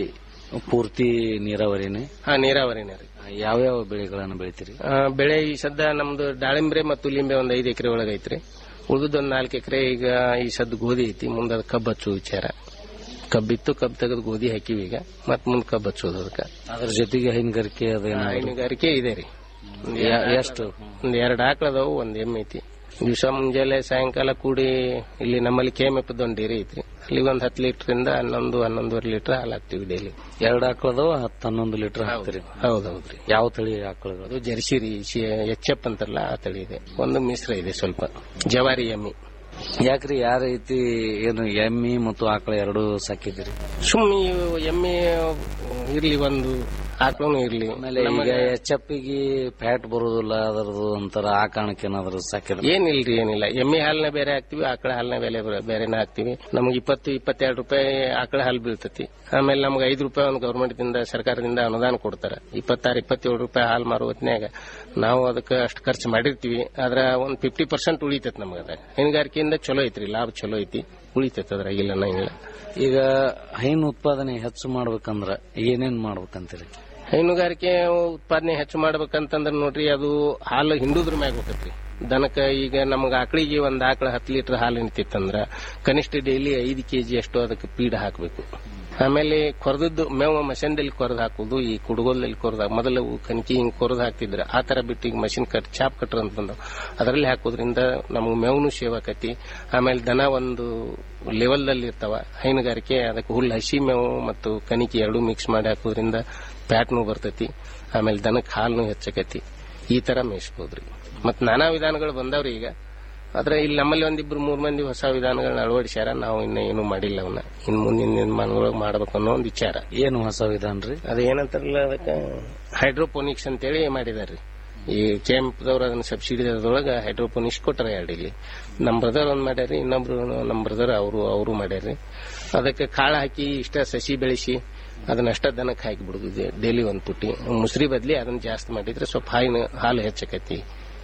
ಪೂರ್ತಿ ನೀರಾವರಿನೇ ಹಾ ನೀರಾವರಿನೇ ರೀ ಯಾವ್ಯಾವ ಬೆಳೆಗಳನ್ನು ಬೆಳಿತೀರಿ ಆ, ಬೆಳೆ ಈ ಸದ್ದ ನಮ್ದು ದಾಳಿಂಬ್ರೆ ಮತ್ತು ಲಿಂಬೆ ಒಂದ್ ಐದು ಎಕರೆ ಒಳಗೆ ಐತ್ರಿ ಉಳಿದೊಂದ್ ನಾಲ್ಕು ಎಕರೆ ಈಗ ಈ ಸದ್ ಗೋಧಿ ಐತಿ ಮುಂದೆ ಅದು ಕಬ್ಬು ಹಚ್ಚು ವಿಚಾರ ಕಬ್ಬಿತ್ತು ಕಬ್ಬು ತೆಗೆದು ಗೋಧಿ ಹಾಕಿವಿ ಈಗ ಮತ್ ಮುಂದ್ ಕಬ್ಬು ಹಚ್ಚೋದು ಅದಕ್ಕೆ ಅದ್ರ ಜೊತೆಗೆ ಹೈನುಗಾರಿಕೆ ಅದೇನಾದ್ರು ಹೈನುಗಾರಿಕೆ ಇದೆ ರೀ ಒಂದ್ ಯಾ- ಎರಡ್ ಎಷ್ಟು? ಒಂದ್ ಎರಡು ಆಕಳದವು ಒಂದ್ ಎಮ್ಮೆ ಐತಿ ದಿವಸ ಮುಂಜಾನೆ ಸಾಯಂಕಾಲ ಕೂಡಿ ಇಲ್ಲಿ ನಮ್ಮಲ್ಲಿ ಕೆ ಎಮ್ ಎಫ್ ಒಂದ್ ಡೇರಿ ಐತ್ರಿ ಅಲ್ಲಿ ಒಂದ್ ಹತ್ತು ಲೀಟರ್ ಇಂದ ಹನ್ನೊಂದು ಹನ್ನೊಂದುವರೆ ಲೀಟರ್ ಹಾಲು ಹಾಕ್ತಿವಿ ಡೈಲಿ ಎರಡು ಆಕಳದವ ಹತ್ತು ಹನ್ನೊಂದು ಲೀಟರ್ ಹಾಕ್ತೀರಿ ಹೌದೌದ್ರಿ ಯಾವ ತಳಿ ಆಕಳಗಳು ಅದು ಜರ್ಸಿ ರೀ ಎಚ್ ಎಫ್ ಅಂತಾರಲ್ಲ ಆ ತಳಿ ಇದೆ ಒಂದು ಮಿಶ್ರ ಇದೆ ಸ್ವಲ್ಪ ಜವಾರಿ ಎಮ್ಮಿ ಯಾಕ್ರಿ ಯಾವ ರೀತಿ ಏನು ಎಮ್ಮಿ ಮತ್ತು ಆಕಳ ಎರಡು ಸಾಕಿದಿರಿ ಸುಮ್ಮನೆ ಎಮ್ಮೆ ಇರ್ಲಿ ಒಂದು ಆಕಳನು ಇರ್ಲಿ ಆಮೇಲೆ ಈಗ ನಮಗೆ ಎಚ್ ಎಫ್ ಗೆ ಫ್ಯಾಟ್ ಬರೋದಿಲ್ಲ ಅದರದ್ದು ಒಂಥರ ಆ ಕಾರಣಕ್ಕೆ ಏನಾದ್ರು ಸಾಕಿದ್ರೆ ಏನಿಲ್ರಿ ಏನಿಲ್ಲ ಎಮ್ಮೆ ಹಾಲನ್ನ ಬೇರೆ ಹಾಕ್ತಿವಿ ಆಕಳ ಹಾಲನ್ನ ಬೇರೆ ಬೇರೆನ ಹಾಕ್ತಿವಿ ನಮ್ಗೆ ಇಪ್ಪತ್ತು ಇಪ್ಪತ್ತೆರಡು ರೂಪಾಯಿ ಆಕಳ ಹಾಲು ಬೀಳ್ತತಿ ಆಮೇಲೆ ನಮ್ಗೆ ಐದು ರೂಪಾಯಿ ಒಂದು ಗೌರ್ಮೆಂಟ್ ದಿಂದ ಸರ್ಕಾರದಿಂದ ಅನುದಾನ ಕೊಡ್ತಾರ ಇಪ್ಪತ್ತಾರು ಇಪ್ಪತ್ತೇಳು ರೂಪಾಯಿ ಹಾಲು ಮಾರೋ ಹೊತ್ನ್ಯಾಗ ನಾವು ಅದಕ್ಕೆ ಅಷ್ಟು ಖರ್ಚು ಮಾಡಿರ್ತೀವಿ ಆದ್ರ ಒಂದ್ ಫಿಫ್ಟಿ ಪರ್ಸೆಂಟ್ ಉಳಿತೈತಿ ನಮ್ಗೆ ಅದ ಹೈನುಗಾರಿಕೆಯಿಂದ ಚಲೋ ಐತ್ರಿ ಲಾಭ ಚಲೋ ಐತಿ ಉಳಿತೈತಿ ಅದ್ರಾಗ ಇಲ್ಲ ಇಲ್ಲ ಈಗ ಹೈನು ಉತ್ಪಾದನೆ ಹೆಚ್ಚು ಮಾಡ್ಬೇಕಂದ್ರ ಏನೇನ್ ಮಾಡ್ಬೇಕಂತೀರಿ ಹೈನುಗಾರಿಕೆ ಉತ್ಪಾದನೆ ಹೆಚ್ಚು ಮಾಡ್ಬೇಕಂತಂದ್ರ ನೋಡ್ರಿ ಅದು ಹಾಲು ಹಿಂಡುದ್ರ ಮ್ಯಾಗ ಹೋಗತ್ರಿ ದನಕ್ಕ ಈಗ ನಮ್ಗ ಆಕಳಿಗೆ ಒಂದ್ ಆಕಳ ಹತ್ತು ಲೀಟರ್ ಹಾಲು ನಿಂತಿತ್ತಂದ್ರ ಕನಿಷ್ಠ ಡೈಲಿ ಐದು ಕೆಜಿ ಅಷ್ಟು ಅದಕ್ಕೆ ಪೀಡ್ ಹಾಕಬೇಕು ಆಮೇಲೆ ಕೊರದದ್ದು ಮೇವು ಮಷನ್ದಲ್ಲಿ ಕೊರದು ಹಾಕುದು ಈ ಕುಡುಗೋಲದಲ್ಲಿ ಕೊರದು ಹಾಕ್- ಮೊದಲು ಕಣಕಿ ಹಿಂಗ್ ಕೊರದು ಹಾಕ್ತಿದ್ರ ಆ ತರ ಬಿಟ್ಟು ಈಗ ಮಷಿನ್ ಕಟ್ ಚಾಪ್ ಕಟ್ರ ಅಂತ ಬಂದವು ಅದರಲ್ಲಿ ಹಾಕೋದ್ರಿಂದ ನಮಗೆ ಮೇವನು ಸೇವ್ ಆಕತಿ ಆಮೇಲೆ ದನ ಒಂದು ಲೆವೆಲ್ದಲ್ಲಿ ಇರ್ತಾವ ಹೈನುಗಾರಿಕೆ ಅದಕ್ಕೆ ಹುಲ್ಲು ಹಸಿ ಮೇವು ಮತ್ತು ಕಣಿಕೆ ಎರಡು ಮಿಕ್ಸ್ ಮಾಡಿ ಹಾಕೋದ್ರಿಂದ ಪ್ಯಾಟ್ನು ಬರ್ತೈತಿ ಆಮೇಲೆ ದನಕ್ಕೆ ಹಾಲ್ನು ಹೆಚ್ಚಕತಿ ಈ ತರ ಮೇಯಿಸ್ಬೋದ್ರಿ ಮತ್ ನಾನಾ ವಿಧಾನಗಳು ಬಂದಾವ್ರಿ ಈಗ ಆದ್ರೆ ಇಲ್ಲಿ ನಮ್ಮಲ್ಲಿ ಒಂದಿಬ್ರು ಮೂರ್ ಮಂದಿ ಹೊಸ ವಿಧಾನಗಳನ್ನ ಅಳವಡಿಸ್ಯಾರ ನಾವು ಇನ್ನ ಏನು ಮಾಡಿಲ್ಲ ಅವನ್ನ ಇನ್ ಮುಂದಿನ ನಿರ್ಮಾಣಗಳು ಮಾಡ್ಬೇಕು ಅನ್ನೋ ಒಂದು ವಿಚಾರ ಏನು ಹೊಸ ವಿಧಾನ ರೀ ಅದ ಏನಂತಾರಲ್ಲ ಅದಕ್ಕೆ ಹೈಡ್ರೋಪೋನಿಕ್ಸ್ ಅಂತೇಳಿ ಮಾಡಿದಾರ್ರಿ ಈ ಕೆಂಪದವ್ರು ಅದನ್ನ ಸಬ್ಸಿಡಿ ದರದೊಳಗ ಹೈಡ್ರೋಪೋನಿಕ್ಸ್ ಕೊಟ್ಟಾರ ಎರಡು ಇಲ್ಲಿ ನಮ್ ಬ್ರದರ್ ಒಂದ್ ಮಾಡ್ಯಾರಿ ಇನ್ನೊಬ್ರು ನಮ್ ಬ್ರದರ್ ಅವರು ಅವರು ಮಾಡ್ಯಾರಿ ಅದಕ್ಕೆ ಕಾಳ ಹಾಕಿ ಇಷ್ಟ ಸಸಿ ಬೆಳೆಸಿ ಅದನ್ನಷ್ಟ ದನಕ್ಕೆ ಹಾಕಿ ಬಿಡುದು ಡೈಲಿ ಒಂದ್ ಪುಟ್ಟಿ ಮುಸ್ರಿ ಬದ್ಲಿ ಅದನ್ನ ಜಾಸ್ತಿ ಮಾಡಿದ್ರೆ ಸ್ವಲ್ಪ ಹಾಲಿನ ಹಾಲು ಹೆಚ್ಚಕತಿ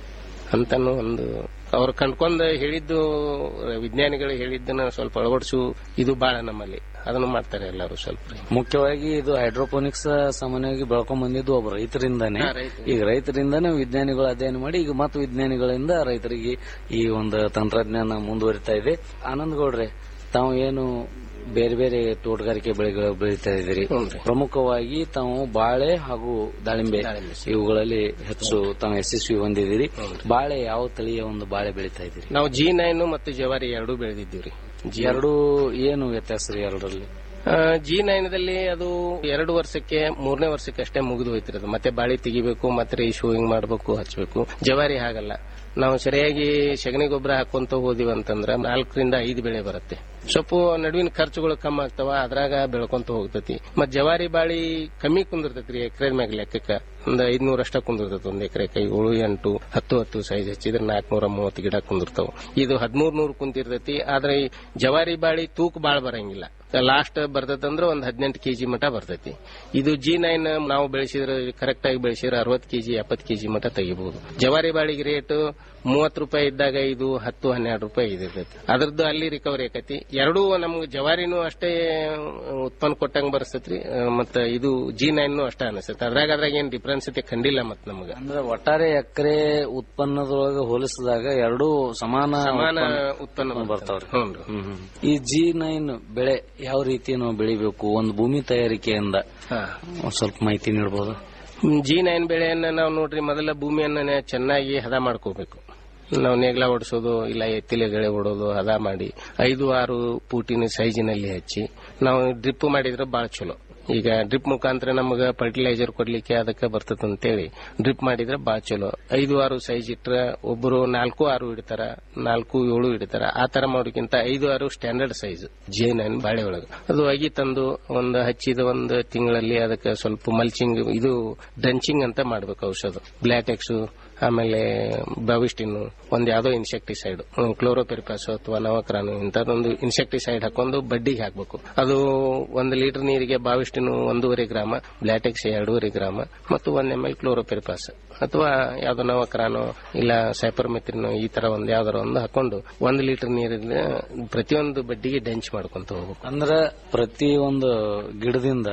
ಅಂತಾನು ಒಂದು ಅವ್ರು ಕಂಡ್ಕೊಂಡ್ ಹೇಳಿದ್ದು ವಿಜ್ಞಾನಿಗಳು ಹೇಳಿದ್ದನ್ನ ಸ್ವಲ್ಪ ಅಳವಡಿಸು ಇದು ಬಾಳ ನಮ್ಮಲ್ಲಿ ಅದನ್ನು ಮಾಡ್ತಾರೆ ಎಲ್ಲರೂ ಸ್ವಲ್ಪ ಮುಖ್ಯವಾಗಿ ಇದು ಹೈಡ್ರೋಪೋನಿಕ್ಸ್ ಸಾಮಾನ್ಯವಾಗಿ ಬೆಳ್ಕೊಂಡ್ ಬಂದಿದ್ದು ಒಬ್ಬ ರೈತರಿಂದಾನೆ ಹಾ, ರೈತರಿಂದ. ಈಗ ರೈತರಿಂದಾನೆ ವಿಜ್ಞಾನಿಗಳು ಅಧ್ಯಯನ ಮಾಡಿ ಈಗ ಮತ್ತು ವಿಜ್ಞಾನಿಗಳಿಂದ ರೈತರಿಗೆ ಈ ಒಂದು ತಂತ್ರಜ್ಞಾನ ಮುಂದುವರಿತಾ ಇದೆ ಆನಂದ್ ಗೌಡ್ರೆ ತಾವು ಏನು ಬೇರೆ ಬೇರೆ ತೋಟಗಾರಿಕೆ ಬೆಳೆಗಳು ಬೆಳೀತಾ ಇದ್ದೀರಿ ಪ್ರಮುಖವಾಗಿ ತಾವು ಬಾಳೆ ಹಾಗೂ ದಾಳಿಂಬೆ ಇವುಗಳಲ್ಲಿ ಹೆಚ್ಚು ತಾವು ಯಶಸ್ವಿ ಹೊಂದಿದ್ದೀರಿ ಬಾಳೆ ಯಾವ ತಳಿಯ ಒಂದು ಬಾಳೆ ಬೆಳೀತಾ ಇದ್ದೀರಿ ನಾವು ಜಿ ನೈನ್ ಮತ್ತು ಜವಾರಿ ಎರಡೂ ಬೆಳೆದಿದ್ದೀವ್ರಿ ಎರಡು ಏನು ವ್ಯತ್ಯಾಸ ರೀ ಎರಡರಲ್ಲಿ ಜಿ ನೈನದಲ್ಲಿ ಅದು ಎರಡು ವರ್ಷಕ್ಕೆ ಮೂರನೇ ವರ್ಷಕ್ಕೆ ಅಷ್ಟೇ ಮುಗಿದು ಹೋಯ್ತಿರೋದು ಅದು ಮತ್ತೆ ಬಾಳಿ ತೆಗಿಬೇಕು ಮತ್ತೆ ಶೂಯಿಂಗ್ ಮಾಡಬೇಕು ಹಚ್ಚಬೇಕು ಜವಾರಿ ಹಾಗಲ್ಲ ನಾವು ಸರಿಯಾಗಿ ಸಗಣಿ ಗೊಬ್ಬರ ಹಾಕೊಂತ ಹೋದಿವಿ ಅಂತಂದ್ರ ನಾಲ್ಕರಿಂದ ಐದು ಬೆಳೆ ಬರುತ್ತೆ ಸ್ವಲ್ಪ ನಡುವಿನ ಖರ್ಚುಗಳು ಕಮ್ಮಿ ಆಗ್ತಾವ ಅದ್ರಾಗ ಬೆಳ್ಕೊಂತ ಹೋಗ್ತತಿ ಮತ್ ಜವಾರಿ ಬಾಳಿ ಕಮ್ಮಿ ಕುಂದಿರ್ತೈತ್ರಿ ಎಕರೆ ಮ್ಯಾಗ ಲೆಕ್ಕಕ್ಕ ಒಂದ್ ಐದ್ನೂರ ಅಷ್ಟ ಕುಂದಿರ್ತೈತಿ ಒಂದ್ ಎಕರೆ ಕೈ ಏಳು ಎಂಟು ಹತ್ತು ಹತ್ತು ಸೈಜ್ ಹಚ್ಚಿದ್ರೆ ನಾಲ್ಕನೂರ ಮೂವತ್ತು ಗಿಡ ಕುಂದಿರ್ತಾವ ಇದು ಹದಿಮೂರ್ ನೂರು ಕುಂತಿರ್ತೈತಿ ಆದ್ರೆ ಈ ಜವಾರಿ ಬಾಳಿ ತೂಕ ಬಾಳ ಬರಂಗಿಲ್ಲ ಲಾಸ್ಟ್ ಬರ್ತೈತಂದ್ರ ಒಂದ್ ಹದಿನೆಂಟು ಕೆಜಿ ಮಟ ಬರ್ತೈತಿ ಇದು ಜಿ ನೈನ್ ನಾವು ಬೆಳೆಸಿದ್ರೆ ಕರೆಕ್ಟ್ ಆಗಿ ಬೆಳೆಸಿದ್ರೆ ಅರವತ್ತು ಕೆಜಿ ಎಪ್ಪತ್ತು ಕೆಜಿ ಮಟ ತೆಗಿಬಹುದು ಜವಾರಿ ಬಾಳಿಗೆ ರೇಟ್ ಮೂವತ್ತು ರೂಪಾಯಿ ಇದ್ದಾಗ ಇದು ಹತ್ತು ಹನ್ನೆರಡು ರೂಪಾಯಿ ಇದಿರ್ತೈತಿ ಅದ್ರದ್ದು ಅಲ್ಲಿ ರಿಕವರಿ ಆಕತಿ ಎರಡೂ ನಮ್ಗೆ ಜವಾರಿನೂ ಅಷ್ಟೇ ಉತ್ಪನ್ನ ಕೊಟ್ಟಂಗ್ ಬರಸ್ತೈತ್ರಿ ಮತ್ತ ಇದು ಜಿ ನೈನ್ ಅಷ್ಟೇ ಅನಿಸ್ತೈತಿ ಅದ್ರಾಗ ಅದ್ರಾಗ ಏನ್ ಡಿಫ್ರೆನ್ಸ್ ಐತಿ ಖಂಡಿಲ್ಲ ಮತ್ ನಮ್ಗ ಅಂದ್ರೆ ಒಟ್ಟಾರೆ ಎಕರೆ ಉತ್ಪನ್ನದೊಳಗೆ ಹೋಲಿಸಿದಾಗ ಎರಡೂ ಸಮಾನ ಸಮಾನ ಉತ್ಪನ್ನ ಬರ್ತಾವ್ರಿ ಹ್ಞೂ ಹ್ಮ್ ಹ್ಮ್. ಈ ಜಿ ನೈನ್ ಬೆಳೆ ಯಾವ ರೀತಿ ನಾವು ಬೆಳಿಬೇಕು ಒಂದು ಭೂಮಿ ತಯಾರಿಕೆಯಿಂದ ಒಂದ್ ಸ್ವಲ್ಪ ಮಾಹಿತಿ ನೀಡಬಹುದು ಜಿ ನೈನ್ ಬೆಳೆಯನ್ನ ನಾವು ನೋಡ್ರಿ ಮೊದಲ ಭೂಮಿಯನ್ನ ಚೆನ್ನಾಗಿ ಹದ ಮಾಡ್ಕೋಬೇಕು ನಾವು ನೇಗ್ಲ ಓಡಿಸೋದು ಇಲ್ಲ ಎತ್ತಿಲೆಗಳೆ ಓಡೋದು ಹದ ಮಾಡಿ ಐದು ಆರು ಫೂಟಿನ ಸೈಜಿನಲ್ಲಿ ಹಚ್ಚಿ ನಾವು ಡ್ರಿಪ್ ಮಾಡಿದ್ರೆ ಬಹಳ ಚಲೋ ಈಗ ಡ್ರಿಪ್ ಮುಖಾಂತರ ನಮಗ ಫರ್ಟಿಲೈಸರ್ ಕೊಡ್ಲಿಕ್ಕೆ ಅದಕ್ಕೆ ಬರ್ತದ ಅಂತೇಳಿ ಡ್ರಿಪ್ ಮಾಡಿದ್ರೆ ಬಹಳ ಚಲೋ ಐದು ಆರು ಸೈಜ್ ಇಟ್ರ ಒಬ್ಬರು ನಾಲ್ಕು ಆರು ಇಡ್ತಾರ ನಾಲ್ಕು ಏಳು ಇಡ್ತಾರ ಆ ತರ ಮಾಡೋಕ್ಕಿಂತ ಐದು ಆರು ಸ್ಟ್ಯಾಂಡರ್ಡ್ ಸೈಜ್ ಜೆ ನೈನ್ ಬಾಳೆ ಒಳಗೆ ಅದು ಅಗಿ ತಂದು ಒಂದು ಹಚ್ಚಿದ ಒಂದು ತಿಂಗಳಲ್ಲಿ ಅದಕ್ಕೆ ಸ್ವಲ್ಪ ಮಲ್ಚಿಂಗ್ ಇದು ಡ್ರೆಂಚಿಂಗ್ ಅಂತ ಮಾಡ್ಬೇಕು ಔಷಧ ಬ್ಲಾಕ್ ಎಕ್ಸ್ ಆಮೇಲೆ ಬಾವಿಸ್ಟಿನ್ ಒಂದ್ ಯಾವ್ದೋ ಇನ್ಸೆಕ್ಟಿಸೈಡ್ ಕ್ಲೋರೋಪೆರಿಪಾಸ್ ಅಥವಾ ನವಕ್ರಾನು ಇಂಥದ್ದೊಂದು ಇನ್ಸೆಕ್ಟಿಸೈಡ್ ಹಾಕೊಂಡು ಬಡ್ಡಿಗೆ ಹಾಕ್ಬೇಕು ಅದು ಒಂದು ಲೀಟರ್ ನೀರಿಗೆ ಬಾವಿಸ್ಟಿನ್ ಒಂದೂವರೆ ಗ್ರಾಮ ಬ್ಲಾಟೆಕ್ಸ್ ಎರಡೂವರೆ ಗ್ರಾಮ ಮತ್ತು ಒಂದ್ ಎಂ ಎಲ್ ಕ್ಲೋರೋಪೆರಿಪಾಸ್ ಅಥವಾ ಯಾವ್ದೋ ನವಕ್ರಾನು ಇಲ್ಲ ಸೈಪರ್ಮೆತ್ರಿನೋ ಈ ತರ ಒಂದ್ ಯಾವ್ದಾರ ಒಂದು ಹಾಕೊಂಡು ಒಂದ್ ಲೀಟರ್ ನೀರಿನ ಪ್ರತಿಯೊಂದು ಬಡ್ಡಿಗೆ ಡೆಂಚ್ ಮಾಡ್ಕೊಂತ ಹೋಗ್ಬೇಕು ಅಂದ್ರ ಪ್ರತಿ ಒಂದು ಗಿಡದಿಂದ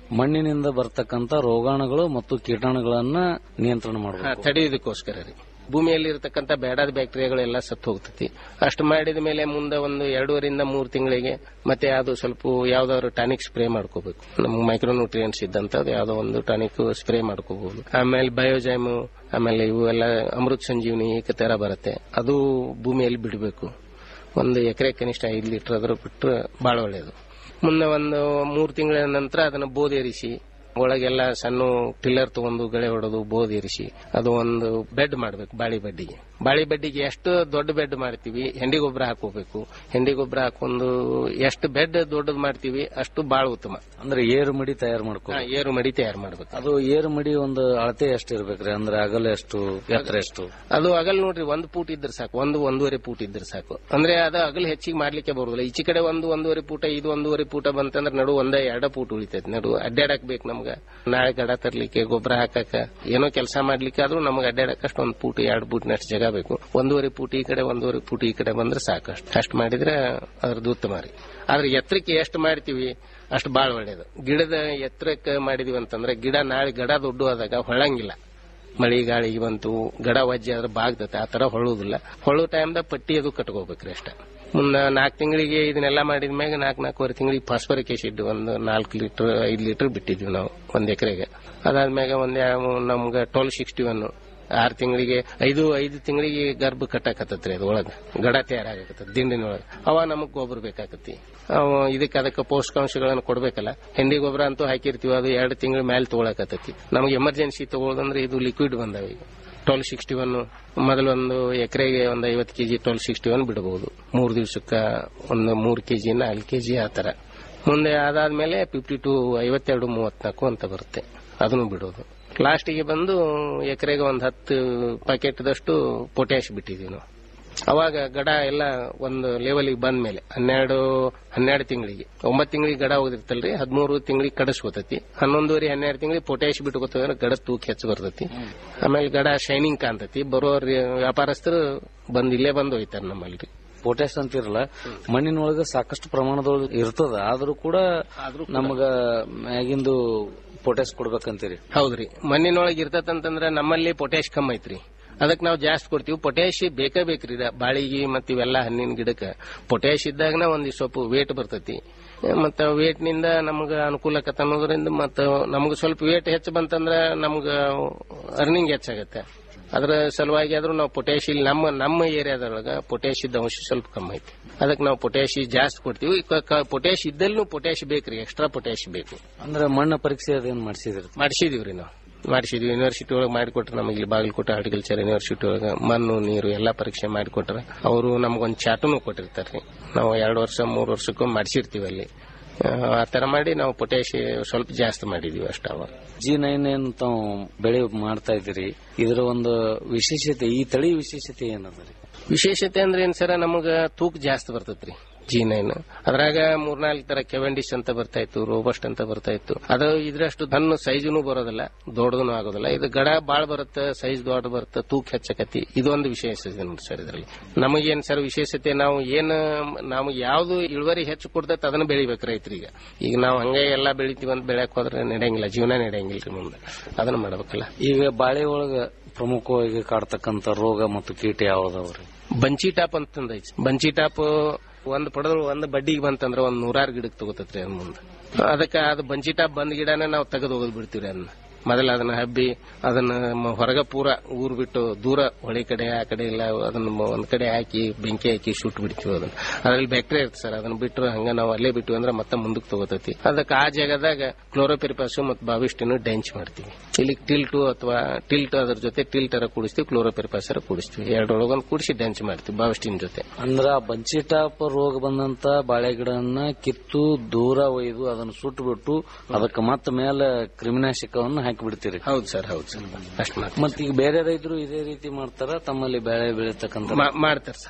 ಮಣ್ಣಿನಿಂದ ಬರ್ತಕ್ಕಂತ ರೋಗಾಣುಗಳು ಮತ್ತು ಕೀಟಾಣುಗಳನ್ನ ನಿಯಂತ್ರಣ ಹಾ, ಮಾಡಬೇಕು ತಡೆಯೋದಕ್ಕೋಸ್ಕರ ರೀ ಭೂಮಿಯಲ್ಲಿ ಇರತಕ್ಕಂತ ಬೇಡಾದ ಬ್ಯಾಕ್ಟೀರಿಯಾಗಳೆಲ್ಲ ಸತ್ತು ಹೋಗ್ತತಿ ಅಷ್ಟು ಮಾಡಿದ ಮೇಲೆ ಮುಂದೆ ಒಂದು ಎರಡೂವರಿಂದ ಮೂರು ತಿಂಗಳಿಗೆ ಮತ್ತೆ ಅದು ಸ್ವಲ್ಪ ಯಾವ್ದಾದ್ರು ಟಾನಿಕ್ ಸ್ಪ್ರೇ ಮಾಡ್ಕೋಬೇಕು ನಮ್ಗೆ ಮೈಕ್ರೋನ್ಯೂಟ್ರಿಯನ್ಸ್ ಇದ್ದಂತದ್ದು ಯಾವ್ದೋ ಒಂದು ಟಾನಿಕ್ ಸ್ಪ್ರೇ ಮಾಡ್ಕೋಬಹುದು ಆಮೇಲೆ ಬಯೋಜೈಮು ಆಮೇಲೆ ಇವು ಎಲ್ಲ ಅಮೃತ್ ಸಂಜೀವನಿ ಈ ತರ ಬರುತ್ತೆ ಅದು ಭೂಮಿಯಲ್ಲಿ ಬಿಡಬೇಕು ಒಂದು ಎಕರೆ ಕನಿಷ್ಠ ಐದು ಲೀಟರ್ ಅದ್ರ ಬಿಟ್ಟರೆ ಬಹಳ ಒಳ್ಳೆಯದು ಮುಂದೆ ಒಂದು ಮೂರು ತಿಂಗಳ ನಂತರ ಅದನ್ನ ಬೋಧೇರಿಸಿ ಒಳಗೆಲ್ಲ ಸಣ್ಣ ಟಿಲ್ಲರ್ ತಗೊಂಡು ಗಳೆ ಹೊಡೆದು ಬೋಧೇರಿಸಿ ಅದು ಒಂದು ಬೆಡ್ ಮಾಡ್ಬೇಕು ಬಾಳಿ ಬಡ್ಡಿಗೆ ಬಾಳಿ ಬಡ್ಡಿಗೆ ಎಷ್ಟು ದೊಡ್ಡ ಬೆಡ್ ಮಾಡ್ತೀವಿ ಹೆಂಡಿ ಗೊಬ್ಬರ ಹಾಕೋಬೇಕು ಹೆಂಡಿ ಗೊಬ್ಬರ ಹಾಕೊಂಡು ಎಷ್ಟು ಬೆಡ್ ದೊಡ್ಡದು ಮಾಡ್ತೀವಿ ಅಷ್ಟು ಬಹಳ ಉತ್ತಮ ಅಂದ್ರೆ ಏರು ಮಡಿ ತಯಾರು ಮಾಡ್ಕೊ ಹಾ, ಏರು ಮಡಿ ತಯಾರು ಮಾಡ್ಬೇಕು ಅದು ಏರು ಮಡಿ ಒಂದು ಅಳತೆ ಎಷ್ಟು ಇರ್ಬೇಕ್ರಿ ಅಂದ್ರೆ ಅಗಲ ಎಷ್ಟು ಎತ್ತರ ಎಷ್ಟು ಅದು ಅಗಲ್ ನೋಡ್ರಿ ಒಂದು ಫೂಟ್ ಇದ್ರೆ ಸಾಕು ಒಂದು ಒಂದೂವರೆ ಫೂಟ್ ಇದ್ರೆ ಸಾಕು ಅಂದ್ರೆ ಅದು ಅಗಲ್ ಹೆಚ್ಚಿಗೆ ಮಾಡ್ಲಿಕ್ಕೆ ಬರುದಿಲ್ಲ ಈಚೆ ಕಡೆ ಒಂದು ಒಂದೂವರೆ ಫೂಟ ಇದು ಒಂದೂವರೆ ಫೂಟ ಬಂತಂದ್ರೆ ನಡು ಒಂದ ಎರಡ ಫೂಟ್ ಉಳಿತೈತಿ ನಡು ಅಡ್ಡಾಡಕ್ ಬೇಕು ನಮ್ಗ ನಾಳೆ ಗಡ ತರ್ಲಿಕ್ಕೆ ಗೊಬ್ಬರ ಹಾಕಕ ಏನೋ ಕೆಲಸ ಮಾಡ್ಲಿಕ್ಕೆ ಆದ್ರೂ ನಮ್ಗೆ ಅಡ್ಡಾಡಕ್ ಅಷ್ಟು ಒಂದು ಫೂಟ್ ಎರಡು ಫೂಟ್ನಷ್ಟು ಜಾಗ ಬೇಕು ಒಂದೂವರೆ ಫೂಟ್ ಈ ಕಡೆ ಒಂದೂವರೆ ಫೂಟ್ ಈ ಕಡೆ ಬಂದ್ರೆ ಸಾಕಷ್ಟು ಅಷ್ಟು ಮಾಡಿದ್ರೆ ಅದ್ರದ್ದು ಉತ್ತಮ ರೀ ಆದ್ರೆ ಎತ್ತರಕ್ಕೆ ಎಷ್ಟು ಮಾಡ್ತೀವಿ ಅಷ್ಟು ಬಹಳ ಒಳ್ಳೇದು ಗಿಡದ ಎತ್ತರಕ್ಕೆ ಮಾಡಿದೀವಿ ಅಂತಂದ್ರೆ ಗಿಡ ನಾಳೆ ಗಡ ದೊಡ್ಡ ಆದಾಗ ಹೊಳಂಗಿಲ್ಲ ಮಳಿ ಗಾಳಿ ಬಂತು ಗಡ ವಜ್ಜೆ ಆದ್ರೆ ಬಾಗ್ತತೆ ಆ ತರ ಹೊಳುದಿಲ್ಲ ಹೊಳು ಟೈಮ್ದಾಗ ಪಟ್ಟಿ ಅದು ಕಟ್ಕೋಬೇಕ್ರಿ ಅಷ್ಟ ಮುನ್ನ ನಾಲ್ಕು ತಿಂಗಳಿಗೆ ಇದನ್ನೆಲ್ಲ ಮಾಡಿದ ಮ್ಯಾಗ ನಾಲ್ಕು ನಾಲ್ಕೂವರೆ ತಿಂಗಳಿಗೆ ಫಾಸ್ಫರಿಕ್ ಆಸಿಡ್ ಒಂದು ನಾಲ್ಕು ಲೀಟರ್ ಐದು ಲೀಟರ್ ಬಿಟ್ಟಿದ್ವಿ ನಾವು ಒಂದ್ ಎಕರೆಗೆ ಅದಾದ್ಮ್ಯಾಗ ಒಂದ್ ಯಾವ- ನಮ್ಗೆ ಟ್ವೆಲ್ ಸಿಕ್ಸ್ಟಿ ಒನ್ ಆರು ತಿಂಗಳಿಗೆ ಐದು ಐದು ತಿಂಗಳಿಗೆ ಗರ್ಭ ಕಟ್ಟಾಕತ್ತತ್ರಿ ಅದು ಒಳಗ ಗಡ ತಯಾರಾಗತ್ತ ದಿಂಡಿನ ಒಳಗ ಅವ ನಮಗ್ ಗೊಬ್ಬರ ಬೇಕಾಕತಿ ಅವ ಇದಕ್ಕೆ ಅದಕ್ಕೆ ಪೌಷ್ಟಿಕಾಂಶಗಳನ್ನು ಕೊಡ್ಬೇಕಲ್ಲ ಹೆಂಡಿ ಗೊಬ್ಬರ ಅಂತೂ ಹಾಕಿರ್ತೀವಿ ಅದು ಎರಡು ತಿಂಗಳ ಮೇಲೆ ತಗೊಳಕತ್ತತಿ ನಮಗೆ ಎಮರ್ಜೆನ್ಸಿ ತಗೊಳ್ಳೋದಂದ್ರೆ ಇದು ಲಿಕ್ವಿಡ್ ಬಂದಾವ ಈಗ ಟ್ವೆಲ್ ಸಿಕ್ಸ್ಟಿ ಒನ್ ಮೊದಲು ಒಂದು ಎಕರೆಗೆ ಒಂದು ಐವತ್ತು ಕೆಜಿ ಟ್ವೆಲ್ ಸಿಕ್ಸ್ಟಿ ಒನ್ ಬಿಡಬಹುದು ಮೂರು ದಿವಸಕ್ಕ ಒಂದು ಮೂರು ಕೆಜಿ ನಾಲ್ಕು ಕೆಜಿ ಆ ತರ ಮುಂದೆ ಅದಾದ್ಮೇಲೆ ಫಿಫ್ಟಿ ಟು ಐವತ್ತೆರಡು ಮೂವತ್ನಾಲ್ಕು ಅಂತ ಬರುತ್ತೆ ಅದನ್ನು ಬಿಡೋದು ಲಾಸ್ಟಿಗೆ ಬಂದು ಎಕರೆಗೆ ಒಂದು ಹತ್ತು ಪ್ಯಾಕೆಟ್ದಷ್ಟು ಪೊಟ್ಯಾಶ್ ಬಿಟ್ಟಿದೀವಿ ನಾವು ಅವಾಗ ಗಡ ಎಲ್ಲ ಒಂದು ಲೆವೆಲಿಗೆ ಬಂದ ಮೇಲೆ ಹನ್ನೆರಡು ಹನ್ನೆರಡು ತಿಂಗಳಿಗೆ ಒಂಬತ್ತು ತಿಂಗಳಿಗೆ ಗಡ ಹೋಗಿರ್ತಲ್ರಿ ಹದಿಮೂರು ತಿಂಗಳಿಗೆ ಕಡಸ್ಕೋತತಿ ಹನ್ನೊಂದುವರೆ ಹನ್ನೆರಡು ತಿಂಗಳಿಗೆ ಪೊಟ್ಯಾಶ್ ಬಿಟ್ಕೋತಂದ್ರೆ ಗಡ ತೂಕ ಹೆಚ್ಚು ಬರ್ತತಿ ಆಮೇಲೆ ಗಡ ಶೈನಿಂಗ್ ಕಾಣ್ತತಿ ಬರೋರ್ ವ್ಯಾಪಾರಸ್ಥರು ಬಂದ್ ಇಲ್ಲೇ ಬಂದು ಹೋಯ್ತಾರ ನಮ್ಮಲ್ಲಿ ಪೊಟ್ಯಾಶ್ ಅಂತಿರಲ್ಲ ಮಣ್ಣಿನೊಳಗ ಸಾಕಷ್ಟು ಪ್ರಮಾಣದೊಳಗೆ ಇರ್ತದ ಆದ್ರೂ ಕೂಡ ನಮಗ ಮ್ಯಾಗಿಂದು ಪೊಟ್ಯಾಶ್ ಕೊಡ್ಬೇಕಂತೀರಿ ಹೌದ್ರಿ ಮಣ್ಣಿನೊಳಗೆ ಇರ್ತತಂತಂದ್ರ ನಮ್ಮಲ್ಲಿ ಪೊಟ್ಯಾಶ್ ಕಮ್ಮಿ ಐತ್ರಿ ಅದಕ್ಕೆ ನಾವು ಜಾಸ್ತಿ ಕೊಡ್ತೀವಿ ಪೊಟ್ಯಾಶ್ ಬೇಕೇ ಬೇಕ್ರಿ ಇದ ಬಾಳಿಗೆ ಮತ್ತ ಇವೆಲ್ಲ ಹಣ್ಣಿನ ಗಿಡಕ್ಕೆ ಪೊಟ್ಯಾಶ್ ಇದ್ದಾಗನ ಒಂದ್ ಸ್ವಲ್ಪ ವೇಟ್ ಬರ್ತೈತಿ ಮತ್ತ ವೇಟ್ ನಿಂದ ನಮ್ಗ ಅನುಕೂಲಕತ್ತ ಅನ್ನೋದ್ರಿಂದ ಮತ್ತ ನಮ್ಗ ಸ್ವಲ್ಪ ವೇಟ್ ಹೆಚ್ಚು ಬಂತಂದ್ರ ನಮ್ಗ ಅರ್ನಿಂಗ್ ಹೆಚ್ಚಾಗತ್ತೆ ಅದ್ರ ಸಲುವಾಗಿ ಆದ್ರೂ ನಾವು ಪೊಟ್ಯಾಶ್ ಇಲ್ಲಿ ನಮ್ಮ ನಮ್ಮ ಏರಿಯಾದೊಳಗ ಪೊಟ್ಯಾಶ್ ಇದ್ದ ಅಂಶ ಸ್ವಲ್ಪ ಕಮ್ಮಿ ಐತಿ ಅದಕ್ಕೆ ನಾವು ಪೊಟ್ಯಾಶ್ ಜಾಸ್ತಿ ಕೊಡ್ತೀವಿ ಪೊಟ್ಯಾಶ್ ಇದ್ದಲ್ಲೂ ಪೊಟ್ಯಾಶ್ ಬೇಕ್ರಿ ಎಕ್ಸ್ಟ್ರಾ ಪೊಟ್ಯಾಶ್ ಬೇಕು ಅಂದ್ರೆ ಮಣ್ಣ ಪರೀಕ್ಷೆ ಅದೇನ್ ಮಾಡಿಸಿದ್ರಿ ಮಾಡಿಸಿದೀವ್ರಿ ನಾವು ಮಾಡಿಸಿದ್ವಿ ಯೂನಿವರ್ಸಿಟಿ ಒಳಗೆ ಮಾಡಿಕೊಟ್ರೆ ನಮಗೆ ಇಲ್ಲಿ ಬಾಗಲಕೋಟೆ ಹಾರ್ಟಿಕಲ್ಚರ್ ಯೂನಿವರ್ಸಿಟಿ ಒಳಗೆ ಮಣ್ಣು ನೀರು ಎಲ್ಲ ಪರೀಕ್ಷೆ ಮಾಡಿಕೊಟ್ರೆ ಅವರು ನಮಗೊಂದು ಚಾಟುನು ಕೊಟ್ಟಿರ್ತಾರ್ರಿ ನಾವು ಎರಡು ವರ್ಷ ಮೂರು ವರ್ಷಕ್ಕೂ ಮಾಡಿಸಿರ್ತೀವಿ ಅಲ್ಲಿ ಆ, ಆ ತರ ಮಾಡಿ ನಾವು ಪೊಟ್ಯಾಶ್ ಸ್ವಲ್ಪ ಜಾಸ್ತಿ ಮಾಡಿದೀವಿ ಅಷ್ಟ ಅವಾಗ ಜಿ ನೈನ್ ಏನ್ ತಾವು ಬೆಳೆ ಮಾಡ್ತಾ ಇದ್ದೀರಿ ಇದರ ಒಂದು ವಿಶೇಷತೆ ಈ ತಳಿ ವಿಶೇಷತೆ ಏನದ ವಿಶೇಷತೆ ಅಂದ್ರೆ ಏನ್ ಸರ ನಮಗ ತೂಕ ಜಾಸ್ತಿ ಬರ್ತೈತ್ರಿ ಜಿ ನೈನ್ ಅದ್ರಾಗ ಮೂರ್ನಾಲ್ಕು ತರ ಕೆವೆಂಡಿಶ್ ಅಂತ ಬರ್ತಾ ಇತ್ತು ರೋಬಸ್ಟ್ ಅಂತ ಬರ್ತಾ ಇತ್ತು ಅದು ಇದ್ರಷ್ಟು ದನ್ನು ಸೈಜುನು ಬರೋದಿಲ್ಲ ದೊಡ್ಡದನು ಆಗೋದಿಲ್ಲ ಇದು ಗಡ ಬಾಳ್ ಬರುತ್ತೆ ಸೈಜ್ ದೊಡ್ಡ ಬರುತ್ತೆ ತೂಕ ಹೆಚ್ಚಕತಿ ಇದೊಂದು ವಿಶೇಷತೆ ನೋಡಿ ಸರ್ ಇದರಲ್ಲಿ ನಮಗೇನ್ ಸರ್ ವಿಶೇಷತೆ ನಾವು ಏನ್ ನಾವು ಯಾವ್ದು ಇಳುವರಿ ಹೆಚ್ಚು ಕೊಡ್ತೈತೆ ಅದನ್ನ ಬೆಳಿಬೇಕು ರೈತರಿಗೆ ಈಗ ನಾವು ಹಂಗೆ ಎಲ್ಲಾ ಬೆಳಿತೀವಿ ಅಂತ ಬೆಳೆಯಕ್ ಹೋದ್ರೆ ನಡೆಯಂಗಿಲ್ಲ ಜೀವನ ನಡೆಯಂಗಿಲ್ರಿ ಮುಂದೆ ಅದನ್ನ ಮಾಡ್ಬೇಕಲ್ಲ ಈಗ ಬಾಳೆ ಒಳಗ ಪ್ರಮುಖವಾಗಿ ಕಾಡ್ತಕ್ಕಂತ ರೋಗ ಮತ್ತು ಕೀಟ ಯಾವ್ದವ್ರಿ ಬಂಚಿ ಟಾಪ್ ಅಂತಂದೈತಿ ಬಂಚಿ ಟಾಪ್ ಒಂದ್ ಪಡೆದ್ರು ಒಂದ್ ಬಡ್ಡಿಗೆ ಬಂತಂದ್ರ ಒಂದ್ ನೂರಾರು ಗಿಡಕ್ಕೆ ತಗೋತೈತ್ರಿ ಅದ್ ಮುಂದೆ ಅದಕ್ಕೆ ಅದು ಬಂಚಿ ಟಾಪ್ ಬಂದ್ ಗಿಡನ ನಾವು ತೆಗೆದು ಹೋಗೋದು ಬಿಡ್ತೀವ್ರಿ ಅದನ್ನ ಮೊದಲ ಅದನ್ನ ಹಬ್ಬಿ ಅದನ್ನ ಮ- ಹೊರಗ ಪೂರ ಊರ್ ಬಿಟ್ಟು ದೂರ ಹೊಳೆ ಕಡೆ ಆ ಕಡೆ ಇಲ್ಲ ಅದನ್ನ ಮ- ಒಂದ್ ಕಡೆ ಹಾಕಿ ಬೆಂಕಿ ಹಾಕಿ ಶೂಟ್ ಬಿಡ್ತೀವಿ ಅದನ್ನ ಅದ್ರಲ್ಲಿ ಬ್ಯಾಕ್ಟೀರಿಯಾ ಇರುತ್ತೆ ಸರ್ ಅದನ್ನ ಬಿಟ್ಟರೆ ಹಂಗ ನಾವು ಅಲ್ಲೇ ಬಿಟ್ಟು ಅಂದ್ರೆ ಮತ್ತೆ ಮುಂದಕ್ಕೆ ತಗೋತೈತಿ ಅದಕ್ಕೆ ಆ ಜಾಗದಾಗ ಕ್ಲೋರೋಪೆರಿಪಾಸು ಮತ್ತು ಬಾವಿಸ್ಟಿನು ಡೆಂಚ್ ಮಾಡ್ತೀವಿ ಇಲ್ಲಿ ಟಿಲ್ಟು ಅಥವಾ ಟಿಲ್ಟ್ ಅದ್ರ ಜೊತೆ ಟಿಲ್ಟರ ಕೂಡಿಸ್ತೀವಿ ಕ್ಲೋರೋಪೆರಿಪಾಸರ ಕೂಡಿಸ್ತೀವಿ ಎರಡರೊಳಗೊಂದು ಕೂಡಿಸಿ ಡೆಂಚ್ ಮಾಡ್ತೀವಿ ಬಾವಿಸ್ಟಿನ ಜೊತೆ ಅಂದ್ರ ಬಂಚಿ ಟಾಪ್ ರೋಗ ಬಂದಂತ ಬಾಳೆ ಗಿಡವನ್ನ ಕಿತ್ತು ದೂರ ಒಯ್ದು ಅದನ್ನ ಸುಟ್ಟು ಬಿಟ್ಟು ಅದಕ್ಕೆ ಮತ್ತೆ ಮೇಲೆ ಕ್ರಿಮಿನಾಶಕವನ್ನು ಹಾಕಿ ಬಿಡ್ತೀರಿ ಹೌದು ಸರ್ ಹೌದು ಸರ್ ಅಷ್ಟು ಮತ್ತ ಈಗ ಬೇರೆ ರೈತರು ಇದೇ ರೀತಿ ಮಾಡ್ತಾರ ತಮ್ಮಲ್ಲಿ ಬೆಳೆ ಬೆಳೀತಕ್ಕಂತ ಮಾಡ್ತಾರೆ ಸರ್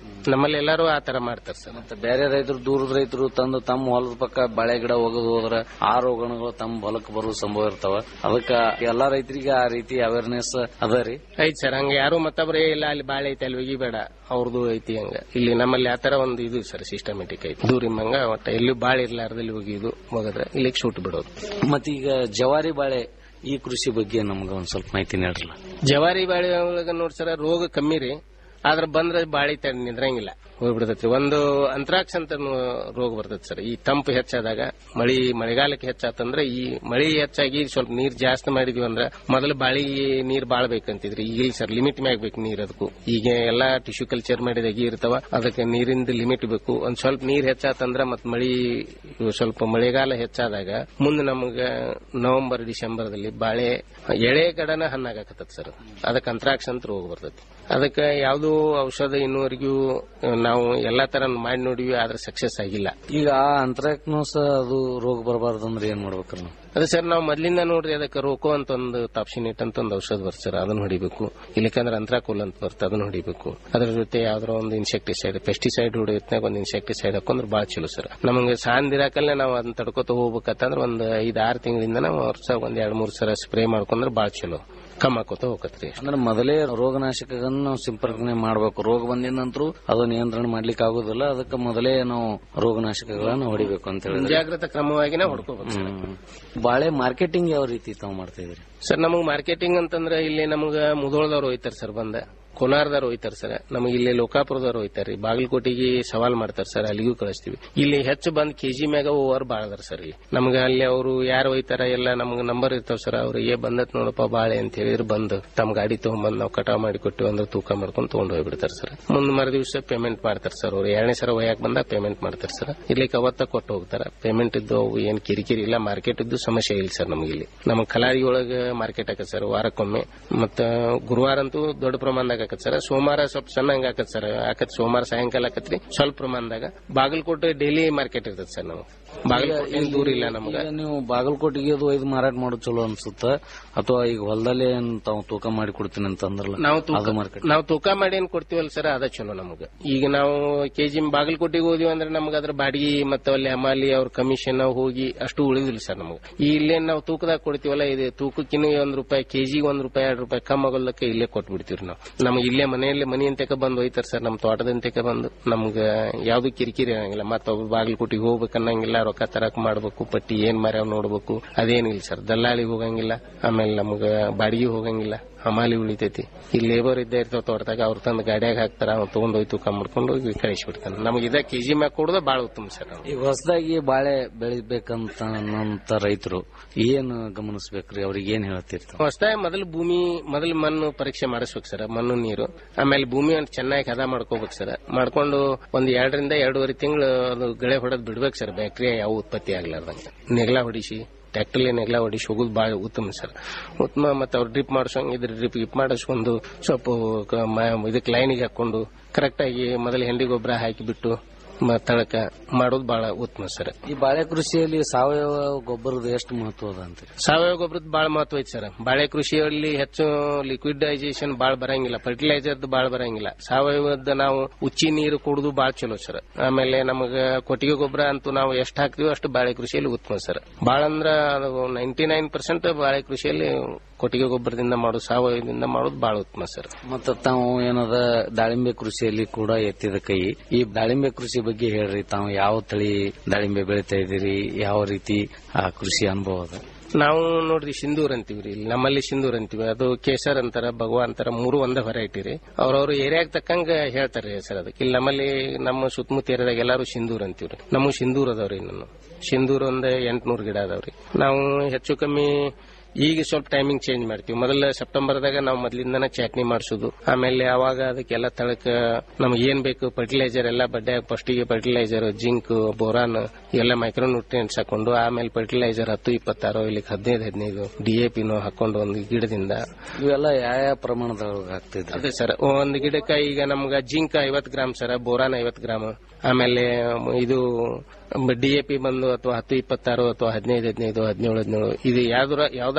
ನಮ್ಮಲ್ಲಿ ಎಲ್ಲರೂ ಆ ತರ ಮಾಡ್ತಾರೆ ಸರ್ ಮತ್ತೆ ಬೇರೆ ರೈತರು ದೂರದ ರೈತರು ತಂದು ತಮ್ಮ ಹೊಲದ ಪಕ್ಕ ಬಾಳೆ ಗಿಡ ಒಗದು ಹೋದ್ರ ಆ ರೋಗಣಗಳು ತಮ್ಮ ಹೊಲಕ್ಕೆ ಬರುವ ಸಂಭವ ಇರ್ತಾವ ಅದಕ್ಕ ಎಲ್ಲಾ ರೈತರಿಗೆ ಆ ರೀತಿ ಅವೇರ್ನೆಸ್ ಅದ ರೀ ಐತ್ ಸರ್ ಹಂಗ ಯಾರು ಮತ್ತೊಬ್ರೇ ಇಲ್ಲ ಅಲ್ಲಿ ಬಾಳೆ ಐತಿ ಅಲ್ಲಿ ಒಗಿಬೇಡ ಅವ್ರದ್ದು ಐತಿ ಹಂಗ ಇಲ್ಲಿ ನಮ್ಮಲ್ಲಿ ಆತರ ಒಂದು ಇದು ಸರ್ ಸಿಸ್ಟಮೆಟಿಕ್ ಐತಿ ದೂರಿಮಂಗ ಒಟ್ಟ ಎಲ್ಲಿ ಬಾಳೆ ಇರ್ಲಾರ್ದಲ್ಲಿ ಒಗಿಯೋದು ಒಗದ್ರೆ ಇಲ್ಲಿಗೆ ಶೂಟ್ ಬಿಡೋದು ಮತ್ತೀಗ ಜವಾರಿ ಬಾಳೆ ಈ ಕೃಷಿ ಬಗ್ಗೆ ನಮ್ಗೆ ಒಂದ್ ಸ್ವಲ್ಪ ಮಾಹಿತಿ ನೀಡ್ರಲ್ಲ ಜವಾರಿ ಬಾಳೆ ಒಳಗ ನೋಡ್ ಸರ ರೋಗ ಕಮ್ಮಿ ರೀ ಆದ್ರ ಬಂದ್ರೆ ಬಾಳಿ ತಡ ನಿಂದ್ರಂಗಿಲ್ಲ ಹೋಗ್ಬಿಡ್ತೈತ್ರಿ ಒಂದು ಅಂತ್ರಾಕ್ಷ ಅಂತ ರೋಗ ಬರ್ತೈತಿ ಸರ್ ಈ ತಂಪು ಹೆಚ್ಚಾದಾಗ ಮಳಿ ಮಳೆಗಾಲಕ್ಕೆ ಹೆಚ್ಚಾತಂದ್ರೆ ಈ ಮಳಿ ಹೆಚ್ಚಾಗಿ ಸ್ವಲ್ಪ ನೀರ್ ಜಾಸ್ತಿ ಮಾಡಿದ್ವಿ ಅಂದ್ರ ಮೊದಲು ಬಾಳಿ ನೀರ್ ಬಾಳ್ ಬೇಕಂತಿದ್ರಿ ಈಗ ಇಲ್ಲ ಸರ್ ಲಿಮಿಟ್ ಮ್ಯಾಗ ಬೇಕು ನೀರ್ ಅದಕ್ಕೂ ಈಗ ಎಲ್ಲಾ ಟಿಶ್ಯೂ ಕಲ್ಚರ್ ಮಾಡಿದ ಅಗಿ ಇರ್ತಾವ ಅದಕ್ಕೆ ನೀರಿಂದ ಲಿಮಿಟ್ ಬೇಕು ಒಂದ್ ಸ್ವಲ್ಪ ನೀರ್ ಹೆಚ್ಚಾತಂದ್ರ ಮತ್ ಮಳಿ ಸ್ವಲ್ಪ ಮಳೆಗಾಲ ಹೆಚ್ಚಾದಾಗ ಮುಂದೆ ನಮಗ ನವೆಂಬರ್ ಡಿಸೆಂಬರ್ದಲ್ಲಿ ಬಾಳೆ ಎಳೆ ಗಡನ ಹಣ್ಣಾಗಕತ್ತದ ಸರ್ ಅದಕ್ಕೆ ಅಂತ್ರಾಕ್ಷ ಅಂತ ರೋಗ ಬರ್ತೈತಿ ಅದಕ್ಕೆ ಯಾವ್ದು ಔಷಧ ಇನ್ನೂವರೆಗೂ ನಾವು ಎಲ್ಲಾ ತರ ಮಾಡಿ ನೋಡಿವಿ ಆದ್ರೆ ಸಕ್ಸಸ್ ಆಗಿಲ್ಲ ಈಗ ಅಂತ್ರಾಕ್ನೋಸ ಅದು ರೋಗ ಬರಬಾರ್ದು ಅಂದ್ರೆ ಏನ್ ಮಾಡ್ಬೇಕ್ರಿ ನಾವು ಅದೇ ಸರ್ ನಾವು ಮೊದ್ಲಿಂದ ನೋಡ್ರಿ ಅದಕ್ಕೆ ರೋಕೋ ಅಂತ ಒಂದು ತಾಪ್ಸಿನಿಟ್ ಅಂತ ಒಂದು ಔಷಧ ಬರ್ತದೆ ಸರ್ ಅದನ್ನ ಹೊಡಿಬೇಕು ಇಲ್ಲಕಂದ್ರೆ ಅಂತ್ರಾಕುಲ್ ಅಂತ ಬರ್ತದೆ ಅದನ್ನ ಹೊಡಿಬೇಕು ಅದ್ರ ಜೊತೆ ಯಾವ್ದಾರ ಒಂದು ಇನ್ಸೆಕ್ಟಿಸೈಡ್ ಪೆಸ್ಟಿಸೈಡ್ ಹೊಡಿಯೋತ್ನಾಗ ಒಂದು ಇನ್ಸೆಕ್ಟಿಸೈಡ್ ಹಾಕೊಂಡ್ರೆ ಬಾಳ ಚಲೋ ಸರ್ ನಮಗೆ ಸಾಂದಿರಾಕಲ್ಲೇ ನಾವು ಅದನ್ನ ತಡ್ಕೋತ ಹೋಗ್ಬೇಕಂತಂದ್ರೆ ಒಂದು ಐದ್ ಆರು ತಿಂಗಳಿಂದ ನಾವು ವರ್ಷ ಒಂದ್ ಎರಡ್ ಮೂರ್ ಸಲ ಸ್ಪ್ರೇ ಮಾಡ್ಕೊಂಡ್ರೆ ಬಾಳ ಚಲೋ ಕಮ್ ಹಾಕೋತ ಹೋಗತ್ರಿ ಅಂದ್ರೆ ಮೊದಲೇ ರೋಗನಾಶಕಗಳನ್ನ ನಾವು ಸಿಂಪರಣೆ ಮಾಡಬೇಕು ರೋಗ ಬಂದಿದ ನಂತರ ಅದು ನಿಯಂತ್ರಣ ಮಾಡ್ಲಿಕ್ಕೆ ಆಗುದಿಲ್ಲ ಅದಕ್ಕೆ ಮೊದಲೇ ನಾವು ರೋಗನಾಶಕಗಳನ್ನ ಹೊಡಿಬೇಕು ಅಂತ ಹೇಳಿದ್ರೆ ಮುಂಜಾಗ್ರತಾ ಕ್ರಮವಾಗಿನ ಹೊಡ್ಕೋಬೇಕು ಸರ್ ಬಾಳೆ ಮಾರ್ಕೆಟಿಂಗ್ ಯಾವ ರೀತಿ ತಾವು ಮಾಡ್ತಾ ಇದ್ರಿ ಸರ್ ನಮಗ್ ಮಾರ್ಕೆಟಿಂಗ್ ಅಂತಂದ್ರೆ ಇಲ್ಲಿ ನಮಗ ಮುದೋಳದವ್ರು ಹೋಯ್ತಾರ ಸರ್ ಬಂದ ಕೋಲಾರದವ್ರು ಹೋಯ್ತಾರ ಸರ್ ನಮಗೆ ಇಲ್ಲಿ ಲೋಕಾಪುರದವ್ರು ಹೋಯ್ತಾರ್ರಿ ಬಾಗಲಕೋಟೆಗೆ ಸವಾಲ್ ಮಾಡ್ತಾರ ಸರ್ ಅಲ್ಲಿಗೂ ಕಳಿಸ್ತೀವಿ ಇಲ್ಲಿ ಹೆಚ್ಚು ಬಂದ್ ಕೆಜಿ ಮ್ಯಾಗ ಓವರ್ ಬಾಳದಾರ ಸರ್ ಇಲ್ಲಿ ನಮ್ಗ ಅಲ್ಲಿ ಅವರು ಯಾರು ಹೋಯ್ತಾರ ಎಲ್ಲ ನಮ್ಗೆ ನಂಬರ್ ಇರ್ತಾವ ಸರ್ ಅವ್ರಿಗೆ ಬಂದತ್ ನೋಡಪ್ಪ ಬಾಳೆ ಅಂತ ಹೇಳಿದ್ರೆ ಬಂದು ತಮ್ಮ ಗಾಡಿ ತಗೊಂಡ್ಬಂದ್ ನಾವು ಕಟಾವ್ ಮಾಡಿ ಕೊಟ್ಟಿವಿ ಅಂದ್ರೆ ತೂಕ ಮಾಡ್ಕೊಂಡು ತಗೊಂಡ್ ಹೋಗ್ಬಿಡ್ತಾರ ಸರ್ ಮುಂದ್ ಮರು ದಿವಸ ಪೇಮೆಂಟ್ ಮಾಡ್ತಾರ ಸರ್ ಅವ್ರು ಎರಡನೇ ಸರ ಒಯ್ಯಾಕ್ ಬಂದಾಗ ಪೇಮೆಂಟ್ ಮಾಡ್ತಾರ ಸರ್ ಇಲ್ಲಿಗೆ ಅವತ್ತ ಕೊಟ್ಟು ಹೋಗ್ತಾರ ಪೇಮೆಂಟ್ ಇದ್ದು ಅವು ಏನ್ ಕಿರಿಕಿರಿ ಇಲ್ಲ ಮಾರ್ಕೆಟ್ ಇದ್ದು ಸಮಸ್ಯೆ ಇಲ್ಲ ಸರ್ ನಮ್ಗೆ ಇಲ್ಲಿ ನಮ್ಮ ಕಲಾರಿ ಒಳಗ ಮಾರ್ಕೆಟ್ ಆಕತ್ ಸರ್ ವಾರಕ್ಕೊಮ್ಮೆ ಮತ್ತ ಗುರುವಾರ ಅಂತೂ ದೊಡ್ಡ ಪ್ರಮಾಣದಾಗ ಆಕತ್ ಸರ್ ಸೋಮವಾರ ಸ್ವಲ್ಪ ಸಣ್ಣ ಹಂಗ ಆಕತ್ ಸರ್ ಆಕತ್ ಸೋಮವಾರ ಸಾಯಂಕಾಲ ಆಕತ್ರಿ ಸ್ವಲ್ಪ ಪ್ರಮಾಣದಾಗ ಬಾಗಲಕೋಟೆ ಡೈಲಿ ಮಾರ್ಕೆಟ್ ಇರ್ತದೆ ಸರ್ ನಾವು ಬಾಗಲಕೋಟೆ ಏನ್ ದೂರ ಇಲ್ಲ ನಮ್ಗ ಈಗ ನೀವು ಬಾಗಲಕೋಟೆಗೆ ಅದು ಒಯ್ದು ಮಾರಾಟ ಮಾಡೋದು ಚಲೋ ಅನ್ಸುತ್ತ ಅಥವಾ ಈಗ ಹೊಲದಲ್ಲೇ ಏನ್ ತಾವು ತೂಕ ಮಾಡಿ ಕೊಡ್ತೀನಿ ಅಂತ ಅಂದ್ರಲ್ಲ ನಾವು ಅದು ತೂಕ ಮಾರ್ಕೆಟ್ ನಾವು ತೂಕ ಮಾಡಿ ಏನ್ ಕೊಡ್ತೀವಲ್ಲ ಸರ್ ಅದ ಚಲೋ ನಮಗ ಈಗ ನಾವು ಕೆಜಿ ಬಾಗಲಕೋಟೆಗೆ ಹೋದಿವಿ ಅಂದ್ರೆ ನಮ್ಗೆ ಅದ್ರ ಬಾಡಿಗೆ ಮತ್ತೆ ಅಲ್ಲಿ ಹಮಾಲಿ ಅವ್ರ ಕಮಿಷನ್ ಹೋಗಿ ಅಷ್ಟು ಉಳಿದಿಲ್ಲ ಸರ್ ನಮಗೆ ಇಲ್ಲೇನ್ ನಾವು ತೂಕದಾಗ ಕೊಡ್ತೀವಲ್ಲ ಇದು ತೂಕಕ್ಕಿನ್ನ ಒಂದ್ ರೂಪಾಯಿ ಕೆಜಿಗೆ ಒಂದ್ ರೂಪಾಯಿ ಎರಡು ರೂಪಾಯಿ ಕಮ್ಮಿ ಆಗೋದಕ್ಕೆ ಇಲ್ಲೇ ಕೊಟ್ಬಿಡ್ತೀವಿ ನಾವು ನಮ್ಗೆ ಇಲ್ಲೇ ಮನೆಯಲ್ಲೇ ಮನಿ ಅಂತಕ ಬಂದು ಹೋಯ್ತಾರ ಸರ್ ನಮ್ಮ ತೋಟದಂತಕ ಬಂದು ನಮ್ಗ ಯಾವ್ದು ಕಿರಿಕಿರಿ ಆಗಂಗಿಲ್ಲ ಮತ್ತೊಬ್ಬ ಬಾಗಲಕೋಟಿಗೆ ಹೋಗ್ಬೇಕನ್ನಂಗಿಲ್ಲ ರೊಕ್ಕ ತರಕ್ ಮಾಡ್ಬೇಕು ಪಟ್ಟಿ ಏನ್ ಮಾರ್ಯಾವ್ ನೋಡ್ಬೇಕು ಅದೇನಿಲ್ಲ ಸರ್ ದಲ್ಲಾಳಿ ಹೋಗಂಗಿಲ್ಲ ಆಮೇಲೆ ನಮ್ಗ ಬಾಡಿಗೆ ಹೋಗಂಗಿಲ್ಲ ಹಮಾಲಿ ಉಳಿತೈತಿ ಈ ಲೇಬರ್ ಇದ್ದೇ ಇರ್ತಾವ ತೋಟದಾಗ ಅವ್ರ ತಂದು ಗಾಡಿಯಾಗ ಹಾಕ್ತಾರ ಅವ್ನು ತಗೊಂಡ್ ಹೋಯ್ತು ತೂಕ ಮಾಡ್ಕೊಂಡು ಹೋಗಿ ಕಳಿಸ್ಬಿಡ್ತಾನೆ ನಮ್ಗೆ ಇದ ಕೆಜಿ ಮ್ಯಾಗ ಕೊಡೋದ ಬಾಳ ಉತ್ತಮ ಸರ್ ಈಗ ಹೊಸದಾಗಿ ಬಾಳೆ ಬೆಳಿಬೇಕಂತ ಅನ್ನೋಂತ ರೈತರು ಏನ್ ಗಮನಿಸ್ಬೇಕ್ರಿ ಅವ್ರಿಗೆ ಏನ್ ಹೇಳ್ತಿರ್ತಾವ ಹೊಸದಾಗಿ ಮೊದಲು ಭೂಮಿ ಮೊದಲು ಮಣ್ಣು ಪರೀಕ್ಷೆ ಮಾಡಿಸ್ಬೇಕು ಸರ್ ಮಣ್ಣು ನೀರು ಆಮೇಲೆ ಭೂಮಿ ಒಂದು ಚೆನ್ನಾಗಿ ಹದ ಮಾಡ್ಕೋಬೇಕು ಸರ್ ಮಾಡ್ಕೊಂಡು ಒಂದ್ ಎರಡರಿಂದ ಎರಡೂವರೆ ತಿಂಗಳು ಅದು ಗಳೆ ಹೊಡೆದ್ ಬಿಡ್ಬೇಕು ಸರ್ ಬ್ಯಾಕ್ಟೀರಿಯಾ ಯಾವ ಉತ್ಪತ್ತಿ ಆಗ್ಲಾರ್ದಂಗೆ ನೆಗ್ಲ ಹೊಡಿಸಿ ಟ್ಯಾಕ್ಟರ್ಲಿ ನೆಗ್ಲ ಹೊಡಿಸಿ ಹೋಗೋದು ಬಹಳ ಉತ್ತಮ ಸರ್ ಉತ್ತಮ ಮತ್ತೆ ಅವ್ರು ಡ್ರಿಪ್ ಮಾಡಿಸೋಂಗಿದ್ರೆ ಡ್ರಿಪ್ ಗಿಪ್ ಮಾಡಿಸ್ಕೊಂಡು ಸ್ವಲ್ಪ ಕ- ಮ- ಇದಕ್ಕೆ ಲೈನಿಗೆ ಹಾಕೊಂಡು ಕರೆಕ್ಟ್ ಆಗಿ ಮೊದಲು ಹೆಂಡಿ ಗೊಬ್ಬರ ಹಾಕಿಬಿಟ್ಟು ಮ- ತಳಕ ಮಾಡೋದು ಬಹಳ ಉತ್ತಮ ಸರ್ ಈ ಬಾಳೆ ಕೃಷಿಯಲ್ಲಿ ಸಾವಯವ ಗೊಬ್ಬರದ ಎಷ್ಟು ಮಹತ್ವ ಅದ ಅಂತೀರಿ ಸಾವಯವ ಗೊಬ್ಬರದ ಬಹಳ ಮಹತ್ವ ಐತಿ ಸರ್ ಬಾಳೆ ಕೃಷಿಯಲ್ಲಿ ಹೆಚ್ಚು ಲಿಕ್ವಿಡೈಸೇಷನ್ ಬಾಳ ಬರಂಗಿಲ್ಲ ಫರ್ಟಿಲೈಸರ್ದು ಬಾಳ ಬರಂಗಿಲ್ಲ ಸಾವಯವದ ನಾವು ಉಚ್ಚಿ ನೀರು ಕುಡಿದು ಬಾಳ ಚಲೋ ಸರ್ ಆಮೇಲೆ ನಮಗ ಕೊಟ್ಟಿಗೆ ಗೊಬ್ಬರ ಅಂತೂ ನಾವು ಎಷ್ಟು ಹಾಕ್ತಿವೋ ಅಷ್ಟು ಬಾಳೆ ಕೃಷಿಯಲ್ಲಿ ಉತ್ತಮ ಸರ್ ಬಾಳ ಅಂದ್ರ ನೈಂಟಿ ನೈನ್ ಪರ್ಸೆಂಟ್ ಬಾಳೆ ಕೃಷಿಯಲ್ಲಿ ಕೊಟ್ಟಿಗೆ ಗೊಬ್ಬರದಿಂದ ಮಾಡೋದು ಸಾವಯವದಿಂದ ಮಾಡೋದು ಬಹಳ ಉತ್ತಮ ಸರ್ ಮತ್ತ ತಾವು ಏನದ ದಾಳಿಂಬೆ ಕೃಷಿಯಲ್ಲಿ ಕೂಡ ಎತ್ತಿದ ಕೈ ಈ ದಾಳಿಂಬೆ ಕೃಷಿ ಬಗ್ಗೆ ಹೇಳ್ರಿ ತಾವು ಯಾವ ತಳಿ ದಾಳಿಂಬೆ ಬೆಳಿತಾ ಇದ್ದೀರಿ ಯಾವ ರೀತಿ ಆ ಕೃಷಿ ಅನುಭವ ಅದ ನಾವು ನೋಡ್ರಿ ಸಿಂಧೂರ್ ಅಂತೀವಿ ರೀ ಇಲ್ಲಿ ನಮ್ಮಲ್ಲಿ ಸಿಂಧೂರ್ ಅಂತೀವಿ ಅದು ಕೇಸರ್ ಅಂತಾರ ಭಗವಾ ಅಂತಾರ ಮೂರು ಒಂದ ವೆರೈಟಿ ರೀ ಅವ್ರವ್ರ ಏರಿಯಾಗ ತಕ್ಕಂಗ ಹೇಳ್ತಾರೆ ಸರ್ ಅದಕ್ಕೆ ಇಲ್ಲಿ ನಮ್ಮಲ್ಲಿ ನಮ್ಮ ಸುತ್ತಮುತ್ತ ಏರಿಯಾದಾಗ ಎಲ್ಲಾರು ಸಿಂಧೂರ್ ಅಂತೀವ್ರಿ ನಮ್ಮ ಸಿಂಧೂರ್ ಅದಾವ್ರಿ ನಾನು ಸಿಂಧೂರ್ ಒಂದ್ ಎಂಟ್ನೂರ್ ಗಿಡ ಅದಾವ್ರಿ ನಾವು ಹೆಚ್ಚು ಕಮ್ಮಿ ಈಗ ಸ್ವಲ್ಪ ಟೈಮಿಂಗ್ ಚೇಂಜ್ ಮಾಡ್ತೀವಿ ಮೊದಲ ಸೆಪ್ಟೆಂಬರ್ದಾಗ ನಾವು ಮೊದಲಿಂದನೇ ಚಟ್ನಿ ಮಾಡಿಸೋದು ಆಮೇಲೆ ಅವಾಗ ಅದಕ್ಕೆಲ್ಲ ತಳಕ ನಮ್ಗೆ ಏನ್ ಬೇಕು ಫರ್ಟಿಲೈಸರ್ ಎಲ್ಲ ಬಡ್ಡೆ ಫಸ್ಟಿಗೆ ಫರ್ಟಿಲೈಸರ್ ಜಿಂಕ್ ಬೋರಾನ್ ಎಲ್ಲ ಮೈಕ್ರೋ ನ್ಯೂಟ್ರಿಯೆಂಟ್ಸ್ ಹಾಕೊಂಡು ಆಮೇಲೆ ಫರ್ಟಿಲೈಸರ್ ಹತ್ತು ಇಪ್ಪತ್ತಾರು ಇಲ್ಲಿ ಹದಿನೈದು ಹದಿನೈದು ಡಿ ಎ ಪಿನೋ ಹಾಕೊಂಡು ಒಂದು ಗಿಡದಿಂದ ಇವೆಲ್ಲ ಯಾವ ಯಾವ ಪ್ರಮಾಣದೊಳಗೆ ಆಗ್ತಿದ್ರಿ ಅದೇ ಸರ್ ಒಂದು ಗಿಡಕ್ಕೆ ಈಗ ನಮ್ಗ ಜಿಂಕ್ ಐವತ್ ಗ್ರಾಮ್ ಸರ್ ಬೋರಾನ್ ಐವತ್ ಗ್ರಾಮ್ ಆಮೇಲೆ ಇದು ಡಿ ಎ ಪಿ ಬಂದು ಅಥವಾ ಹತ್ತು ಇಪ್ಪತ್ತಾರು ಅಥವಾ ಹದಿನೈದು ಹದಿನೈದು ಹದಿನೇಳು ಹದಿನೇಳು ಇದು ಯಾವ್ದಾರ ಯಾವ್ದಾರ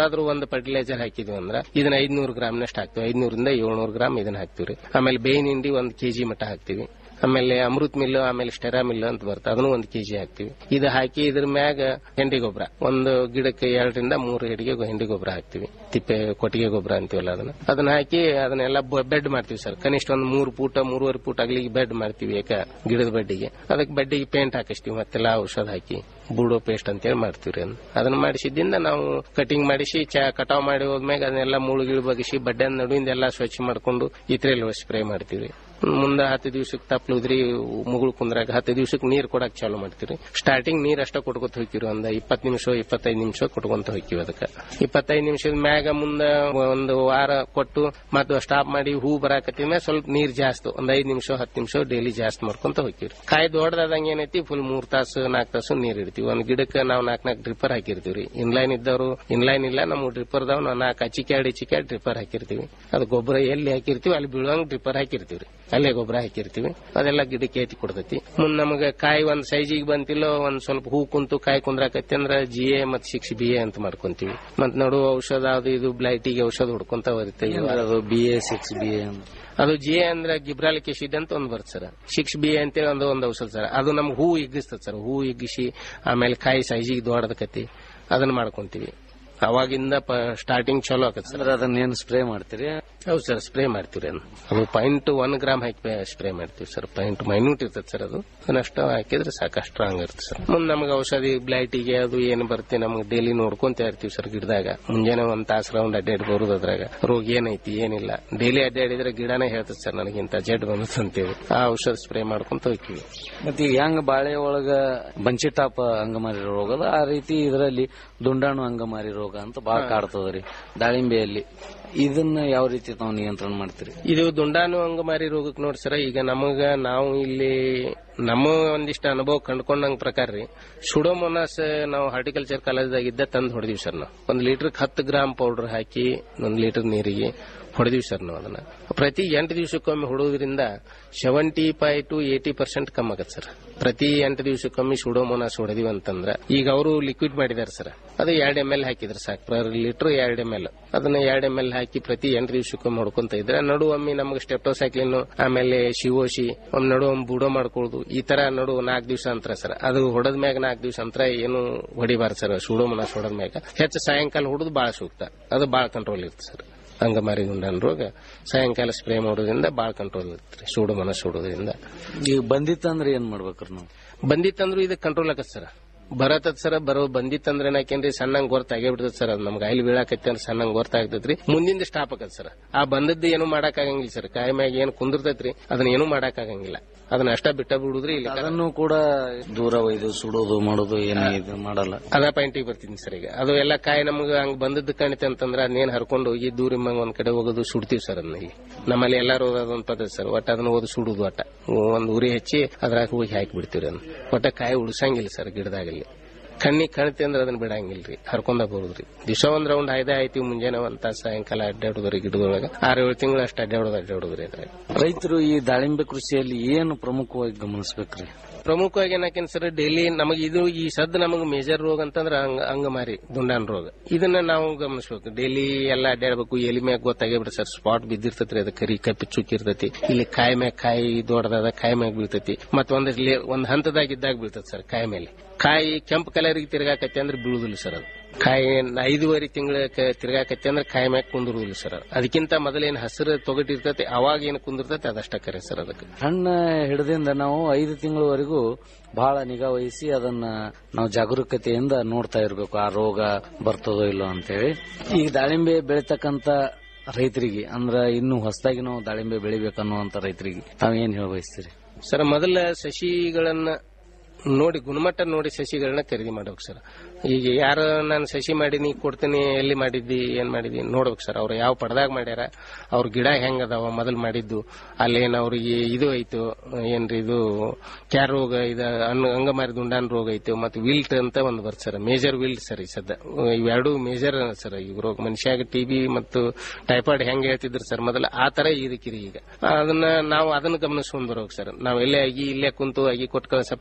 ಯಾವ್ದಾದ್ರು ಒಂದು ಫರ್ಟಿಲೈಸರ್ ಹಾಕಿದ್ವಿ ಅಂದ್ರ ಇದನ್ನ ಐದ್ನೂರು ಗ್ರಾಮ್ನಷ್ಟು ಹಾಕ್ತಿವಿ ಐದ್ನೂರಿಂದ ಏಳ್ನೂರು ಗ್ರಾಮ್ ಇದನ್ನ ಹಾಕ್ತಿವ್ರಿ ಆಮೇಲೆ ಬೇವಿನ ಹಿಂಡಿ ಒಂದ್ ಕೆಜಿ ಮಟ್ಟ ಹಾಕ್ತಿವಿ ಆಮೇಲೆ ಅಮೃತ್ ಮಿಲ್ ಆಮೇಲೆ ಸ್ಟೆರಾ ಮಿಲ್ ಅಂತ ಬರುತ್ತೆ ಅದನ್ನು ಒಂದು ಕೆಜಿ ಹಾಕ್ತಿವಿ ಇದು ಹಾಕಿ ಇದ್ರ ಮ್ಯಾಗ ಹೆಂಡಿ ಗೊಬ್ಬರ ಒಂದು ಗಿಡಕ್ಕೆ ಎರಡರಿಂದ ಮೂರು ಹೆಡಿಗೆ ಹೆಂಡಿ ಗೊಬ್ಬರ ಹಾಕ್ತಿವಿ ತಿಪ್ಪೆ ಕೊಟ್ಟಿಗೆ ಗೊಬ್ಬರ ಅಂತೀವಲ್ಲ ಅದನ್ನ ಅದನ್ನ ಹಾಕಿ ಅದನ್ನೆಲ್ಲ ಬೆಡ್ ಮಾಡ್ತೀವಿ ಸರ್ ಕನಿಷ್ಠ ಒಂದು ಮೂರು ಫೂಟ ಮೂರುವರೆ ಫೂಟ್ ಅಗಲಿಗೆ ಬೆಡ್ ಮಾಡ್ತೀವಿ ಏಕ ಗಿಡದ ಬಡ್ಡಿಗೆ ಅದಕ್ಕೆ ಬಡ್ಡಿಗೆ ಪೇಂಟ್ ಹಾಕಿಸ್ತೀವಿ ಮತ್ತೆಲ್ಲ ಔಷಧ ಹಾಕಿ ಬೂಡೋ ಪೇಸ್ಟ್ ಅಂತೇಳಿ ಮಾಡ್ತೀವಿ ರೀ ಅದನ್ನ ಮಾಡಿಸಿದ್ದಿಂದ ನಾವು ಕಟಿಂಗ್ ಮಾಡಿಸಿ ಚಾ ಕಟಾವ್ ಮಾಡಿ ಹೋದ್ಮ್ಯಾಗ ಅದನ್ನೆಲ್ಲ ಮುಳು ಗಿಳು ಬಗಿಸಿ ಬಡ್ಡೆ ನಡುವಿಂದ ಎಲ್ಲ ಸ್ವಚ್ಛ ಮಾಡ್ಕೊಂಡು ಇತ್ರೆಯಲ್ಲಿ ಸ್ಪ್ರೇ ಮಾಡ್ತೀವಿ ಮುಂದೆ ಹತ್ತು ದಿವ್ಸಕ್ಕೆ ತಪ್ಪಲುದ್ರಿ ಮುಗುಳು ಕುಂದ್ರಾಗ ಹತ್ತು ದಿವ್ಸಕ್ಕೆ ನೀರ್ ಕೊಡಕ್ ಚಾಲು ಮಾಡ್ತೀವಿ ಸ್ಟಾರ್ಟಿಂಗ್ ನೀರ್ ಅಷ್ಟ ಕೊಟ್ಕೊತ ಹೋಗ್ತಿವಿ ಒಂದ್ ಇಪ್ಪತ್ತು ನಿಮಿಷ ಇಪ್ಪತ್ತೈದು ನಿಮಿಷ ಕೊಟ್ಕೊಂತ ಹೋಗ್ತೀವಿ ಅದಕ್ಕೆ ಇಪ್ಪತ್ತೈದು ನಿಮಿಷದ ಮ್ಯಾಗ ಮುಂದ ಒಂದು ವಾರ ಕೊಟ್ಟು ಮತ್ತೆ ಸ್ಟಾಪ್ ಮಾಡಿ ಹೂ ಬರಾಕತ್ತಿದ ಮ್ಯಾಗ ಸ್ವಲ್ಪ ನೀರ್ ಜಾಸ್ತಿ ಒಂದ್ ಐದ್ ನಿಮಿಷ ಹತ್ತು ನಿಮಿಷ ಡೈಲಿ ಜಾಸ್ತಿ ಮಾಡ್ಕೊಂತ ಹೋಗ್ತೀವಿ ಕಾಯಿ ದೊಡ್ಡದಾದಂಗ ಏನೈತಿ ಫುಲ್ ಮೂರ್ ತಾಸು ನಾಲ್ಕು ತಾಸು ನೀರ್ ಇಡ್ತೀವಿ ಒಂದ್ ಗಿಡಕ್ಕೆ ನಾವು ನಾಲ್ಕು ನಾಲ್ಕು ಡ್ರಿಪ್ಪರ್ ಹಾಕಿರ್ತೀವಿ ಇನ್ಲೈನ್ ಇದ್ದವರು ಇನ್ಲೈನ್ ಇಲ್ಲ ನಮ್ಮ ಡ್ರಿಪ್ಪರ್ ದಾವ್ ನಾವು ನಾಲ್ಕು ಅಚಿಕ್ಯಾಡ್ ಇಚಿಕ್ಯಾಡ್ ಡ್ರಿಪ್ಪರ್ ಹಾಕಿರ್ತೀವಿ ಅದು ಗೊಬ್ಬರ ಎಲ್ಲಿ ಹಾಕಿರ್ತೀವಿ ಅಲ್ಲಿ ಬೀಳುವಂಗ್ ಡ್ರಿಪ್ಪರ್ ಹಾಕಿರ್ತೀವಿ ಅಲ್ಲೇ ಗೊಬ್ಬರ ಹಾಕಿರ್ತೀವಿ ಅದೆಲ್ಲ ಗಿಡಕ್ಕೆ ಏತಿ ಕೊಡ್ತೈತಿ ಮುಂದ್ ನಮಗೆ ಕಾಯಿ ಒಂದ್ ಸೈಜಿಗೆ ಬಂತಿಲ್ಲ ಒಂದ್ ಸ್ವಲ್ಪ ಹೂ ಕುಂತು ಕಾಯಿ ಕುಂದ್ರಾಕತ್ತಿ ಅಂದ್ರ ಜಿ ಎ ಮತ್ ಸಿಕ್ಸ್ ಬಿ ಎ ಅಂತ ಮಾಡ್ಕೊಂತೀವಿ ಮತ್ ನಡು ಔಷಧ ಅದು ಇದು ಬ್ಲೈಟಿಗೆ ಔಷಧ ಹೊಡ್ಕೊಂತ ಬರ್ತೇವೆ ಅದು B A six B A ಅದು ಜಿ ಎ ಅಂದ್ರೆ ಗಿಬ್ರಾಲಿಕ್ ಎಸಿಡ್ ಅಂತ ಒಂದ್ ಬರುತ್ತೆ ಸರ್ ಸಿಕ್ಸ್ ಬಿ ಎ ಅಂತೇಳಿ ಒಂದು ಒಂದು ಔಷಧ ಸರ್ ಅದು ನಮ್ಗೆ ಹೂ ಇಗ್ಗಿಸ್ತದೆ ಸರ್ ಹೂ ಇಗ್ಗಿಸಿ ಆಮೇಲೆ ಕಾಯಿ ಸೈಜಿಗೆ ದೊಡ್ಡದಕತಿ ಅದನ್ನ ಮಾಡ್ಕೊಂತೀವಿ ಅವಾಗಿಂದ ಸ್ಟಾರ್ಟಿಂಗ್ ಚಲೋ ಆಗತ್ತೆ ಸರ್ ಅದನ್ನ ಏನು ಸ್ಪ್ರೇ ಮಾಡ್ತೀರಿ ಹೌದು ಸರ್ ಸ್ಪ್ರೇ ಮಾಡ್ತೀವಿ ಅದನ್ನ ಅದು ಪಾಯಿಂಟ್ ಒನ್ ಗ್ರಾಮ್ ಹಾಕಿ ಸ್ಪ್ರೇ ಮಾಡ್ತೀವಿ ಸರ್ ಪಾಯಿಂಟ್ ಮೈನ್ಯೂಟ್ ಇರ್ತದೆ ಸರ್ ಅದು ಅದನ್ನಷ್ಟ ಹಾಕಿದ್ರೆ ಸಾಕಷ್ಟು ಸ್ಟ್ರಾಂಗ್ ಇರುತ್ತೆ ಸರ್ ಮುಂದೆ ನಮಗೆ ಔಷಧಿ ಬ್ಲೈಟಿಗೆ ಅದು ಏನು ಬರುತ್ತೆ ನಮ್ಗೆ ಡೈಲಿ ನೋಡ್ಕೊಂತ ಇರ್ತೀವಿ ಸರ್ ಗಿಡದಾಗ ಮುಂಜಾನೆ ಒಂದ್ ತಾಸು ರೌಂಡ್ ಅಡ್ಡಾಡಿ ಬರೋದು ಅದ್ರಾಗ ರೋಗ ಏನೈತಿ ಏನಿಲ್ಲ ಡೈಲಿ ಅಡ್ಡಾಡಿದ್ರೆ ಗಿಡನೇ ಹೇಳ್ತದೆ ಸರ್ ನನಗಿಂತ ಜಡ್ ಬಂದತ್ ಅಂತೇಳಿ ಆ ಔಷಧ ಸ್ಪ್ರೇ ಮಾಡ್ಕೊಂತ ಹೋಗ್ತೀವಿ ಮತ್ತೆ ಈಗ ಹೆಂಗ್ ಬಾಳೆ ಒಳಗ ಬಂಚಿ ಟಾಪ್ ಅಂಗಮಾರಿ ರೋಗ ಅದ ಆ ರೀತಿ ಇದರಲ್ಲಿ ದುಂಡಾಣು ಅಂಗಮಾರಿ ರೋಗ ಅಂತ ಬಾಳ ಕಾಡ್ತದ್ರಿ ದಾಳಿಂಬೆಯಲ್ಲಿ ಇದನ್ನ ಯಾವ ರೀತಿ ತಾವು ನಿಯಂತ್ರಣ ಮಾಡ್ತೀರಿ ಇದು ದುಂಡಾನು ಅಂಗಮಾರಿ ರೋಗಕ್ಕೆ ನೋಡಿ ಸರ್ ಈಗ ನಮಗ ನಾವು ಇಲ್ಲಿ ನಮ್ಮ ಒಂದಿಷ್ಟು ಅನುಭವ ಕಂಡ್ಕೊಂಡಂಗ್ ಪ್ರಕಾರ ರೀ ಸುಡೋಮೋನಾಸ್ ನಾವು ಹಾರ್ಟಿಕಲ್ಚರ್ ಕಾಲೇಜ್ದಾಗ ಇದ್ದ ತಂದು ಹೊಡೆದಿವಿ ಸರ್ ನಾವು ಒಂದ್ ಲೀಟರ್ ಹತ್ತು ಗ್ರಾಮ್ ಪೌಡರ್ ಹಾಕಿ ಒಂದ್ ಲೀಟರ್ ನೀರಿಗೆ ಹೊಡೆದಿವಿ ಸರ್ ನಾವು ಅದನ್ನ ಪ್ರತಿ ಎಂಟು ದಿವಸಕ್ಕೊಮ್ಮೆ ಹೊಡೋದ್ರಿಂದ seventy five to eighty percent ಕಮ್ಮಿ ಆಗತ್ತೆ ಸರ್ ಪ್ರತಿ ಎಂಟು ದಿವಸಕ್ಕೊಮ್ಮೆ ಸುಡೋಮೋನಾಸ್ ಹೊಡೆದಿವಿ ಅಂತಂದ್ರ ಈಗ ಅವರು ಲಿಕ್ವಿಡ್ ಮಾಡಿದಾರೆ ಸರ್ ಅದು ಎರಡ್ ಎಮ್ ಎಲ್ ಹಾಕಿದ್ರೆ ಸಾಕು ಪರ್ ಲೀಟರ್ ಎರಡ್ ಎಮ್ ಎಲ್ ಅದನ್ನ ಎರಡ್ ಎಮ್ ಎಲ್ ಹಾಕಿ ಪ್ರತಿ ಎಂಟು ದಿವಸಕ್ಕೊಮ್ಮೆ ಹೊಡ್ಕೊಂತ ಇದ್ರೆ ನಡು ಒಮ್ಮೆ ನಮ್ಗೆ ಸ್ಟೆಪ್ಟೋಸೈಕ್ಲಿನ್ ಆಮೇಲೆ ಶಿವೋಶಿ ಒಮ್ಮೆ ನಡು ಒಮ್ಮೆ ಬೂಡೋ ಮಾಡ್ಕೊಳ್ಳೋದು ಈ ತರ ನಡು ನಾಲ್ಕು ದಿವಸ ಅಂತರ ಸರ್ ಅದು ಹೊಡೆದ ಮ್ಯಾಗ ನಾಲ್ಕು ದಿವಸ ಅಂತರ ಏನು ಹೊಡಿಬಾರ್ದು ಸರ್ ಸುಡೋಮೋನಾಸ್ ಹೊಡೆದ ಮ್ಯಾಗ ಹೆಚ್ಚು ಸಾಯಂಕಾಲ ಹೊಡೆದು ಬಹಳ ಸೂಕ್ತ ಅದು ಬಹಳ ಕಂಟ್ರೋಲ್ ಇರುತ್ತೆ ಸರ್ ಅಂಗಮಾರಿ ಗುಂಡಾನ್ ರೋಗ ಸಾಯಂಕಾಲ ಸ್ಪ್ರೇ ಮಾಡೋದ್ರಿಂದ ಬಹಳ ಕಂಟ್ರೋಲ್ ಇರುತ್ತೆ ಸುಡು ಮನಸ್ಸು ಸುಡೋದ್ರಿಂದ ಈಗ ಬಂದಿತ್ತಂದ್ರೆ ಏನ್ ಮಾಡ್ಬೇಕ್ರಿ ನಾವು ಬಂದಿತ್ತಂದ್ರೂ ಇದಕ್ಕೆ ಕಂಟ್ರೋಲ್ ಆಗತ್ತೆ ಸರ್ ಬರತದ ಸರ್ ಬರೋ ಬಂದಿತ್ತಂದ್ರೆ ಏನಾಕೇನ್ರಿ ಸಣ್ಣಂಗ್ ಗೊತ್ತಾಗೇ ಬಿಡ್ತದ ಸರ್ ಅದು ನಮ್ಗೆ ಐಲಿ ಬೀಳಾಕೈತಿ ಅಂದ್ರೆ ಸಣ್ಣಂಗ್ ಗೊತ್ತಾಗ್ತೈತ್ರಿ ಮುಂದಿಂದ ಸ್ಟಾಪ್ ಆಗತ್ತೆ ಸರ್ ಆ ಬಂದದ್ದು ಏನು ಮಾಡಕ್ ಆಗಂಗಿಲ್ಲ ಸರ್ ಕಾಯಿ ಮ್ಯಾಗ ಏನು ಕುಂದಿರ್ತೈತ್ರಿ ಅದನ್ನ ಏನು ಮಾಡಕ್ ಆಗಂಗಿಲ್ಲ ಅದನ್ನ ಅಷ್ಟ ಬಿಟ್ಟ ಬಿಡುದ್ರಿ ಇಲ್ಲಿ ಅದನ್ನು ಕೂಡ ದೂರ ಒಯ್ದು ಸುಡೋದು ಮಾಡೋದು ಏನು ಇದು ಮಾಡಲ್ಲ ಅದ ಪಾಯಿಂಟಿಗೆ ಬರ್ತೀನಿ ಸರ್ ಈಗ ಅದು ಎಲ್ಲ ಕಾಯಿ ನಮ್ಗೆ ಹಂಗ್ ಬಂದದ್ದು ಕಾಣಿತೆ ಅಂತಂದ್ರೆ ಅದನ್ನೇನ್ ಹರ್ಕೊಂಡು ಹೋಗಿ ದೂರ ಮಂಗ್ ಒಂದ್ ಕಡೆ ಹೋಗೋದು ಸುಡ್ತೀವಿ ಸರ್ ಅದನ್ನ ಇಲ್ಲಿ ನಮ್ಮಲ್ಲಿ ಎಲ್ಲಾರು ಅದೊಂದ್ ಪದ್ಧತಿ ಸರ್ ಒಟ್ಟ ಅದನ್ನ ಓದಿ ಸುಡುದು ಒಟ್ಟ ಒಂದ್ ಉರಿ ಹಚ್ಚಿ ಅದ್ರಾಗ ಹೋಗಿ ಹಾಕಿ ಬಿಡ್ತೀವಿ ಅದನ್ನ ಒಟ್ಟ ಕಾಯಿ ಉಳ್ಸಂಗಿಲ್ಲ ಸರ್ ಗಿಡದಾಗಲ್ಲಿ ಕಣ್ಣಿಗೆ ಕಾಣ್ತಿ ಅಂದ್ರೆ ಅದನ್ನ ಬಿಡಂಗಿಲ್ರಿ ಹರ್ಕೊಂಡ ಬರುದ್ರಿ ದಿವಸ ಒಂದ್ ರೌಂಡ್ ಐದೇ ಆಯ್ತಿವಿ ಮುಂಜಾನೆ ಒಂದ್ ತಾಸ ಸಾಯಂಕಾಲ ಅಡ್ಡಾಡುದ್ರಿ ಗಿಡದೊಳಗ ಆರು ಏಳು ತಿಂಗಳು ಅಷ್ಟು ಅಡ್ಡಾಡೋದು ಅಡ್ಡಾಡುದ್ರಿ ಅದ್ರಾಗ ರೈತರು ಈ ದಾಳಿಂಬೆ ಕೃಷಿಯಲ್ಲಿ ಏನು ಪ್ರಮುಖವಾಗಿ ಗಮನಿಸಬೇಕ್ರಿ ಪ್ರಮುಖವಾಗಿ ಏನಕೇನ್ ಸರ್ ಡೈಲಿ ನಮಗೆ ಇದು ಈ ಸದ್ ನಮಗೆ ಮೇಜರ್ ರೋಗ ಅಂತಂದ್ರೆ ಅಂಗ ಅಂಗಮಾರಿ ದುಂಡಾನ್ ರೋಗ ಇದನ್ನ ನಾವು ಗಮನಿಸಬೇಕು ಡೈಲಿ ಎಲ್ಲ ಅಡ್ಡಾಡ್ಬೇಕು ಎಲಿ ಮ್ಯಾಗ ಗೊತ್ತಾಗೇ ಸರ್ ಸ್ಪಾಟ್ ಬಿದ್ದಿರ್ತೈತ್ರಿ ಅದ ಕರಿ ಕಪ್ಪಿ ಚುಕ್ಕಿರ್ತೈತಿ ಇಲ್ಲಿ ಕಾಯಿ ಮ್ಯಾಗ ಕಾಯಿ ದೊಡ್ಡದಾದ ಕಾಯಿ ಮ್ಯಾಗ ಬೀಳ್ತೈತಿ ಮತ್ತ ಒಂದ್ ಒಂದ್ ಹಂತದಾಗ ಇದ್ದಾಗ ಬೀಳ್ತೈತಿ ಸರ್ ಕಾಯಿ ಮೇಲೆ ಕಾಯಿ ಕೆಂಪು ಕಲರ್ಗೆ ತಿರ್ಗಾಕತ್ತೆ ಅಂದ್ರೆ ಬೀಳುದಿಲ್ಲ ಸರ್ ಅದು ಕಾಯಿ ಐದುವರೆ ತಿಂಗಳ ತಿರ್ಗಾಕತ್ತೆ ಅಂದ್ರೆ ಕಾಯಿ ಮ್ಯಾಗ ಕುಂದಿರುದಿಲ್ಲ ಸರ್ ಅದು. ಅದಕ್ಕಿಂತ ಮೊದಲೇನ್ ಹಸಿರು ತೊಗಟಿರ್ತೈತಿ ಅವಾಗ ಏನ್ ಕುಂದಿರ್ತೈತಿ ಅದಷ್ಟ ಕರೆ ಸರ್ ಅದಕ್ಕೆ ಹಣ್ಣ ಹಿಡದಿಂದ ನಾವು ಐದು ತಿಂಗಳವರೆಗೂ ಬಹಳ ನಿಗಾ ವಹಿಸಿ ಅದನ್ನ ನಾವು ಜಾಗರೂಕತೆಯಿಂದ ನೋಡ್ತಾ ಇರಬೇಕು ಆ ರೋಗ ಬರ್ತದೋ ಇಲ್ಲೋ ಅಂತೇಳಿ ಈಗ ದಾಳಿಂಬೆ ಬೆಳಿತಕ್ಕಂತ ರೈತರಿಗೆ ಅಂದ್ರ ಇನ್ನು ಹೊಸದಾಗಿ ನಾವು ದಾಳಿಂಬೆ ಬೆಳಿಬೇಕನ್ನುವಂತ ರೈತರಿಗೆ ತಾವ್ ಏನ್ ಹೇಳ ಬಯಸ್ತೀರಿ ಸರ್ ಮೊದಲ ಸಸಿಗಳನ್ನ ನೋಡಿ ಗುಣಮಟ್ಟ ನೋಡಿ ಸಸಿಗಳನ್ನ ಖರೀದಿ ಮಾಡ್ಬೇಕು ಸರ್ ಈಗ ಯಾರು ನಾನು ಸಸಿ ಮಾಡೀನಿ ಕೊಡ್ತೀನಿ ಎಲ್ಲಿ ಮಾಡಿದ್ದಿ ಏನ್ ಮಾಡಿದ್ದಿ ನೋಡ್ಬೇಕು ಸರ್ ಅವ್ರು ಯಾವ ಪಡ್ದಾಗ ಮಾಡ್ಯಾರ ಅವ್ರ ಗಿಡ ಹೆಂಗ್ ಅದಾವ ಮೊದಲು ಮಾಡಿದ್ದು ಅಲ್ಲೇನ್ ಅವ್ರಿಗೆ ಇದು ಐತು ಏನ್ರಿ ಇದು ಕ್ಯಾರ್ ರೋಗ ಇದು ಅನ್ನ- ಅಂಗಮಾರಿ ದುಂಡಾನ್ ರೋಗ ಐತೆ ಮತ್ತೆ ವಿಲ್ಟ್ ಅಂತ ಒಂದು ಬರ್ತದೆ ಸರ್ ಮೇಜರ್ ವಿಲ್ಟ್ ಸರ್ ಈ ಸದ್ದ ಇವೆರಡು ಮೇಜರ್ ಸರ್ ಈ ರೋಗ ಮನುಷ್ಯಾಗ ಟಿಬಿ ಮತ್ತು ಟೈಫಾಯ್ಡ್ ಹೆಂಗ್ ಹೇಳ್ತಿದ್ರು ಸರ್ ಮೊದಲ ಆ ತರ ಇದಕ್ಕಿರಿ ಈಗ ಅದನ್ನ ನಾವು ಅದನ್ನ ಗಮನಿಸ್ಕೊಂಡ್ ಬರ್ಬೇಕು ಸರ್ ನಾವ್ ಎಲ್ಲೇ ಅಗಿ ಇಲ್ಲೇ ಕುಂತು ಅಗಿ ಕೊಟ್ಟು ಕಳ್ಸಪ್ಪ ಅಂತಂದು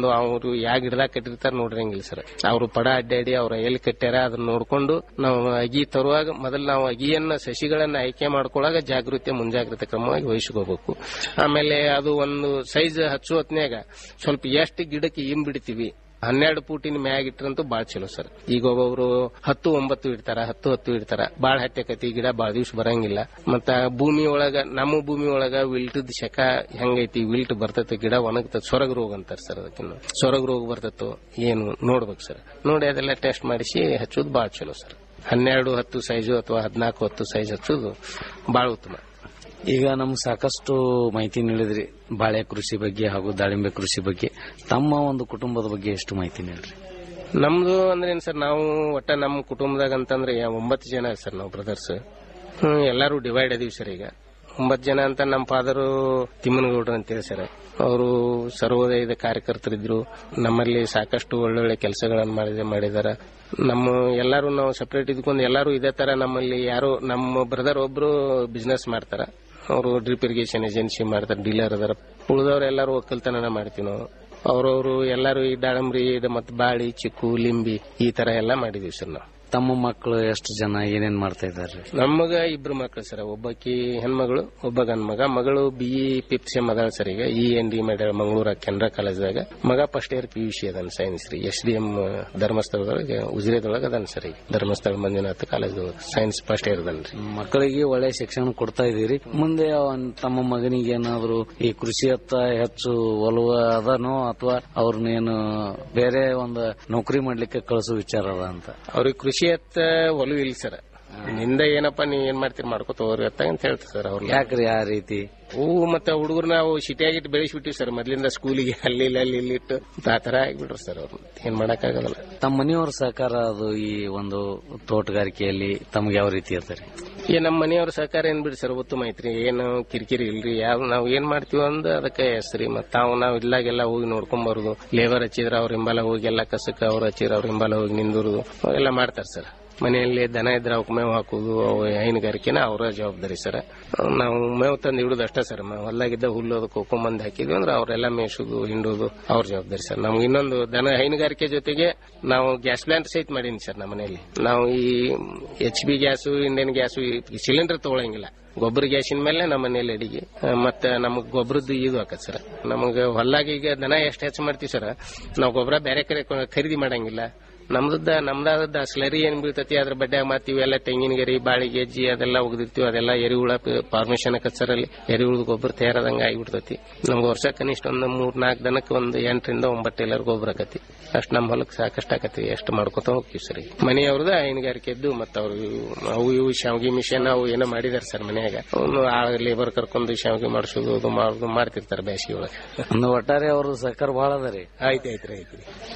ಅವರು ಯಾ ಗಿಡದಾಗ ಕಟ್ಟಿರ್ತಾರ ನೋಡ್ರಂಗಿಲ್ಲ ಸರ್ ಅವರು ಪಡ ಅಡ್ಡಾಡಿ ಅವ್ರ ಎಲ್ಲಿ ಕಟ್ಟ್ಯಾರ ಅದನ್ನ ನೋಡ್ಕೊಂಡು ನಾವು ಅಗಿ ತರುವಾಗ ಮೊದಲು ನಾವು ಅಗಿಯನ್ನ ಸಸಿಗಳನ್ನ ಆಯ್ಕೆ ಮಾಡ್ಕೊಳ್ಳಾಗ ಜಾಗೃತಿ ಮುಂಜಾಗ್ರತೆ ಕ್ರಮವಾಗಿ ವಹಿಸ್ಕೋಬೇಕು ಆಮೇಲೆ ಅದು ಒಂದು ಸೈಜ್ ಹಚ್ಚು ಹೊತ್ನ್ಯಾಗ ಸ್ವಲ್ಪ ಎಷ್ಟು ಗಿಡಕ್ಕೆ ಹಿಂಗ್ ಬಿಡ್ತೀವಿ ಹನ್ನೆರಡು ಫೂಟಿನ ಮ್ಯಾಗ ಇಟ್ರಂತೂ ಬಾಳ್ ಚಲೋ ಸರ್ ಈಗ ಒಬ್ಬೊಬ್ರು ಹತ್ತು ಒಂಬತ್ತು ಇಡ್ತಾರ ಹತ್ತು ಹತ್ತು ಇಡ್ತಾರ ಬಾಳ ಹತ್ತೆಕತಿ ಗಿಡ ಬಾಳ ದಿವ್ಸ ಬರಂಗಿಲ್ಲ ಮತ್ತ ಭೂಮಿ ಒಳಗ ನಮ್ಮ ಭೂಮಿ ಒಳಗ ವಿಲ್ಟದ ಶಕ ಹೆಂಗೈತಿ ವಿಲ್ಟ್ ಬರ್ತೈತಿ ಗಿಡ ಒಣಗ್ತದ ಸೊರಗ ರೋಗ ಅಂತಾರ ಸರ್ ಅದಕ್ಕಿನ್ನ ಸೊರಗ ರೋಗ ಬರ್ತೈತೋ ಏನು ನೋಡ್ಬೇಕು ಸರ್ ನೋಡಿ ಅದೆಲ್ಲ ಟೆಸ್ಟ್ ಮಾಡಿಸಿ ಹಚ್ಚೋದು ಬಾಳ ಚಲೋ ಸರ್ ಹನ್ನೆರಡು ಹತ್ತು ಸೈಜು ಅಥವಾ ಹದಿನಾಲ್ಕು ಹತ್ತು ಸೈಜ್ ಹಚ್ಚೋದು ಬಾಳ ಉತ್ತಮ ಈಗ ನಮ್ಗೆ ಸಾಕಷ್ಟು ಮಾಹಿತಿ ನೀಡಿದ್ರಿ ಬಾಳೆ ಕೃಷಿ ಬಗ್ಗೆ ಹಾಗೂ ದಾಳಿಂಬೆ ಕೃಷಿ ಬಗ್ಗೆ ತಮ್ಮ ಒಂದು ಕುಟುಂಬದ ಬಗ್ಗೆ ಎಷ್ಟು ಮಾಹಿತಿ ನೀಡ್ರಿ ನಮ್ದು ಅಂದ್ರೆ ಏನ್ ಸರ್ ನಾವು ಒಟ್ಟ ನಮ್ಮ ಕುಟುಂಬದಾಗ ಅಂತಂದ್ರೆ ಯಾ- ಒಂಬತ್ತು ಜನ ಸರ್ ನಾವು ಬ್ರದರ್ಸ್ ಹ್ಮ್ ಎಲ್ಲಾರು ಡಿವೈಡ್ ಅದೀವಿ ಸರ್ ಈಗ ಒಂಬತ್ತು ಜನ ಅಂತ ನಮ್ಮ ಫಾದರು ತಿಮ್ಮನಗೌಡ್ರು ಅಂತೇಳಿ ಸರ್ ಅವರು ಸರ್ವೋದಯದ ಕಾರ್ಯಕರ್ತರಿದ್ರು ನಮ್ಮಲ್ಲಿ ಸಾಕಷ್ಟು ಒಳ್ಳೊಳ್ಳೆ ಕೆಲಸಗಳನ್ನು ಮಾಡಿದ ಮಾಡಿದಾರ ನಮ್ಮ ಎಲ್ಲಾರು ನಾವು ಸಪರೇಟ್ ಇದ್ಕೊಂಡು ಎಲ್ಲಾರು ಇದೇ ತರ ನಮ್ಮಲ್ಲಿ ಯಾರು ನಮ್ಮ ಬ್ರದರ್ ಒಬ್ರು ಬಿಸ್ನೆಸ್ ಮಾಡ್ತಾರ ಅವರು ಡ್ರಿಪ್ ಇರಿಗೇಷನ್ ಏಜೆನ್ಸಿ ಮಾಡ್ತಾರೆ ಡೀಲರ್ ಅದಾರ ಉಳಿದವ್ರು ಎಲ್ಲಾರು ಒಕ್ಕಲ್ತನ ಮಾಡ್ತೀವಿ ನಾವು ಅವ್ರವ್ರು ಎಲ್ಲಾರು ಈ ದಾಳಂಬ್ರಿ ಮತ್ತೆ ಬಾಳಿ ಚಿಕ್ಕು ಲಿಂಬಿ ಈ ತರ ಎಲ್ಲ ಮಾಡಿದೀವಿ ಸರ್ ನಾವು ತಮ್ಮ ಮಕ್ಕಳು ಎಷ್ಟು ಜನ ಏನೇನ್ ಮಾಡ್ತಾ ಇದ್ದಾರೆ ನಮಗ ಇಬ್ರು ಮಕ್ಳು ಸರ್ ಒಬ್ಬಾಕಿ ಹೆಣ್ಮಗಳು ಒಬ್ಬ ಗಂಡ್ ಮಗ ಮಗಳು ಬಿ ಇ ಫಿಫ್ತ್ ಸೆಮ್ ಅದಾಳ ಸರ್ ಈಗ ಇ ಎನ್ ಡಿ ಮಾಡ್ಯಾಳ ಮಂಗಳೂರ ಕೆನರಾ ಕಾಲೇಜ್ದಾಗ ಮಗ first year P U C ಅದಾನ ಸೈನ್ಸ್ ರೀ ಎಸ್ ಡಿ ಎಂ ಧರ್ಮಸ್ಥಳದೊಳಗೆ ಉಜಿರೆದೊಳಗೆ ಅದಾನ ಸರ್ ಈಗ ಧರ್ಮಸ್ಥಳ ಮಂಜುನಾಥ ಕಾಲೇಜ್ದೊಳಗೆ ಸೈನ್ಸ್ ಫಸ್ಟ್ ಇಯರ್ ಅದಾನ್ರಿ ಮಕ್ಕಳಿಗೆ ಒಳ್ಳೆ ಶಿಕ್ಷಣ ಕೊಡ್ತಾ ಇದ್ದೀರಿ ಮುಂದೆ ಅವನ್ ತಮ್ಮ ಮಗನಿಗೆ ಏನಾದ್ರು ಈ ಕೃಷಿಯತ್ತ ಹೆಚ್ಚು ಒಲವು ಅದನೋ ಅಥವಾ ಅವ್ರನ್ನೇನು ಬೇರೆ ಒಂದು ನೌಕರಿ ಮಾಡ್ಲಿಕ್ಕೆ ಕಳಿಸೋ ವಿಚಾರ ಅದ ಅಂತ ಅವ್ರಿಗೆ ಕೃಷಿ ಅತ್ತ ಒಲವು ಇಲ್ಲ ಸರ್ ನಿಂದ ಏನಪ್ಪ ನೀವ್ ಏನ್ ಮಾಡ್ತೀರಿ ಮಾಡ್ಕೋತ ಹೋಗ್ರಿ ಅತ್ತ ಅಂತ ಹೇಳ್ತಾರೆ ಸರ್ ಅವ್ರು ಯಾಕ್ರಿ ಆ ರೀತಿ ಹೂವು ಮತ್ತೆ ಹುಡುಗರು ನಾವು ಸಿಟಿಯಾಗಿಟ್ಟು ಬೆಳೆಸ್ಬಿಟ್ಟಿವಿ ಸರ್ ಮೊದ್ಲಿಂದ ಸ್ಕೂಲಿಗೆ ಅಲ್ಲಿ ಇಲ್ಲಿ ಅಲ್ಲಿ ಇಲ್ಲಿ ಇಟ್ಟು ಆ ತರ ಆಗ್ಬಿಟ್ರು ಸರ್ ಅವ್ರು ಏನ್ ಮಾಡಕ್ಕಾಗಲ್ಲ ತಮ್ಮ ಮನೆಯವರ ಸಹಕಾರ ಅದು ಈ ಒಂದು ತೋಟಗಾರಿಕೆಯಲ್ಲಿ ತಮ್ಗೆ ಯಾವ ರೀತಿ ಇರ್ತಾರೆ ಏ ನಮ್ಮ ಮನೆಯವ್ರ ಸಹಕಾರ ಏನ್ ಬಿಡಿ ಸರ್ ಉತ್ತಮ ಐತ್ರಿ ಏನು ಕಿರಿಕಿರಿ ಇಲ್ರಿ ಯಾವ ನಾವ್ ಏನ್ ಮಾಡ್ತೀವಿ ಅಂದ ಅದಕ್ಕೆ ಹೆಸ್ರಿ ಮತ್ತ ತಾವು ನಾವ್ ಇಲ್ಲಾಗೆಲ್ಲ ಹೋಗಿ ನೋಡ್ಕೊಂಡ್ ಬರುದು ಲೇಬರ್ ಹಚ್ಚಿದ್ರ ಅವ್ರ ಹಿಂಬಾಲ ಹೋಗಿ ಎಲ್ಲ ಕಸಕ್ಕ ಅವ್ರ ಹಚ್ಚಿದ್ರ ಅವ್ರ ಹಿಂಬಾಲ ಹೋಗಿ ನಿಂದುರುದು ಅವೆಲ್ಲ ಮಾಡ್ತಾರ ಸರ್ ಮನೆಯಲ್ಲಿ ದನ ಇದ್ರೆ ಅವಕ್ಕೆ ಮೇವು ಹಾಕುದು ಅವು ಹೈನುಗಾರಿಕೆನ ಅವರ ಜವಾಬ್ದಾರಿ ಸರ್ ನಾವು ಮೇವು ತಂದು ಇಡುದು ಅಷ್ಟೇ ಸರ್ ಹೊಲ್ದಾಗಿದ್ದ ಹುಲ್ಲು ಅದಕ್ಕೆ ಕೊಕ್ಕೊಂಬಂದ್ ಹಾಕಿದ್ವಿ ಅಂದ್ರೆ ಅವರೆಲ್ಲ ಮೇಯಿಸೋದು ಹಿಂಡುದು ಅವ್ರ ಜವಾಬ್ದಾರಿ ಸರ್ ನಮ್ಗೆ ಇನ್ನೊಂದು ದನ ಹೈನುಗಾರಿಕೆ ಜೊತೆಗೆ ನಾವು ಗ್ಯಾಸ್ ಪ್ಲಾಂಟ್ ಸಹಿತ ಮಾಡೀನಿ ಸರ್ ನಮ್ಮ ಮನೆಯಲ್ಲಿ ನಾವು ಈ H P gas Indian gas cylinder ತಗೊಳಂಗಿಲ್ಲ ಗೊಬ್ಬರ ಗ್ಯಾಸಿನ ಮೇಲೆ ನಮ್ಮ ಮನೆಯಲ್ಲಿ ಅಡಿಗೆ ಆ, ಮತ್ತೆ ನಮಗ್ ಗೊಬ್ಬರದ್ದು ಇದು ಹಾಕತ್ ಸರ್ ನಮಗ ಹೊಲ್ಲಾಗ ಈಗ ದನ ಎಷ್ಟು ಹೆಚ್ಚು ಮಾಡ್ತೀವಿ ಸರ್ ನಾವು ಗೊಬ್ಬರ ಬೇರೆ ಕಡೆ ಕೊ- ಖರೀದಿ ಮಾಡಂಗಿಲ್ಲ ನಮ್ದದ್ದ ನಮ್ದಾದ ಸ್ಲರಿ ಏನ್ ಬೀಳ್ತತಿ ಅದ್ರ ಬಡ್ಡ್ಯಾಗ ಮಾತೀವಿ ಎಲ್ಲ ತೆಂಗಿನ ಗರಿ ಬಾಳಿ ಗೆಜ್ಜಿ ಅದೆಲ್ಲ ಒಗದಿರ್ತೀವಿ ಅದೆಲ್ಲ ಎರಿಹುಳ ಫಾರ್ಮೇಶನ್ ಕಚ್ಚರಲ್ಲಿ ಎರಿಹುಳದ ಗೊಬ್ಬರ ತಯಾರದಂಗ ಆಗಿಬಿಡ್ತತಿ ನಮ್ಗೆ ವರ್ಷ ಕನಿಷ್ಠ ಒಂದು ಮೂರ್ ನಾಲ್ಕು ದನಕ್ಕೆ ಒಂದು ಎಂಟರಿಂದ ಒಂಬತ್ತು ಎಲ್ಲರ ಗೊಬ್ಬರ ಆಕತಿ ಅಷ್ಟು ನಮ್ಮ ಹೊಲಕ್ಕೆ ಸಾಕಷ್ಟು ಆಕತಿ ಎಷ್ಟು ಮಾಡ್ಕೊತ ಹೋಗ್ತೀವಿ ಸರ್ ಈಗ ಮನೆಯವ್ರದ್ದು ಹೈನುಗಾರಿಕೆದ್ದು ಮತ್ತೆ ಅವ್ರು ಅವು ಇವು ಶಾವ್ಗಿ ಮಿಷನ್ ಅವು ಏನೋ ಮಾಡಿದಾರೆ ಸರ್ ಮನ್ಯಾಗ ಅವನು ಲೇಬರ್ ಕರ್ಕೊಂಡು ಶಾವ್ಗಿ ಮಾಡಿಸೋದು ಅದು ಮಾಡೋದು ಮಾಡ್ತಿರ್ತಾರೆ ಬೇಸಿಗೆ ಒಳಗೆ ಒಂದು ಒಟ್ಟಾರೆ ಅವ್ರ ಸಹಕಾರ ಬಹಳ ಅದ ರೀ ಆಯ್ತು ಆಯ್ತು ಆಯ್ತು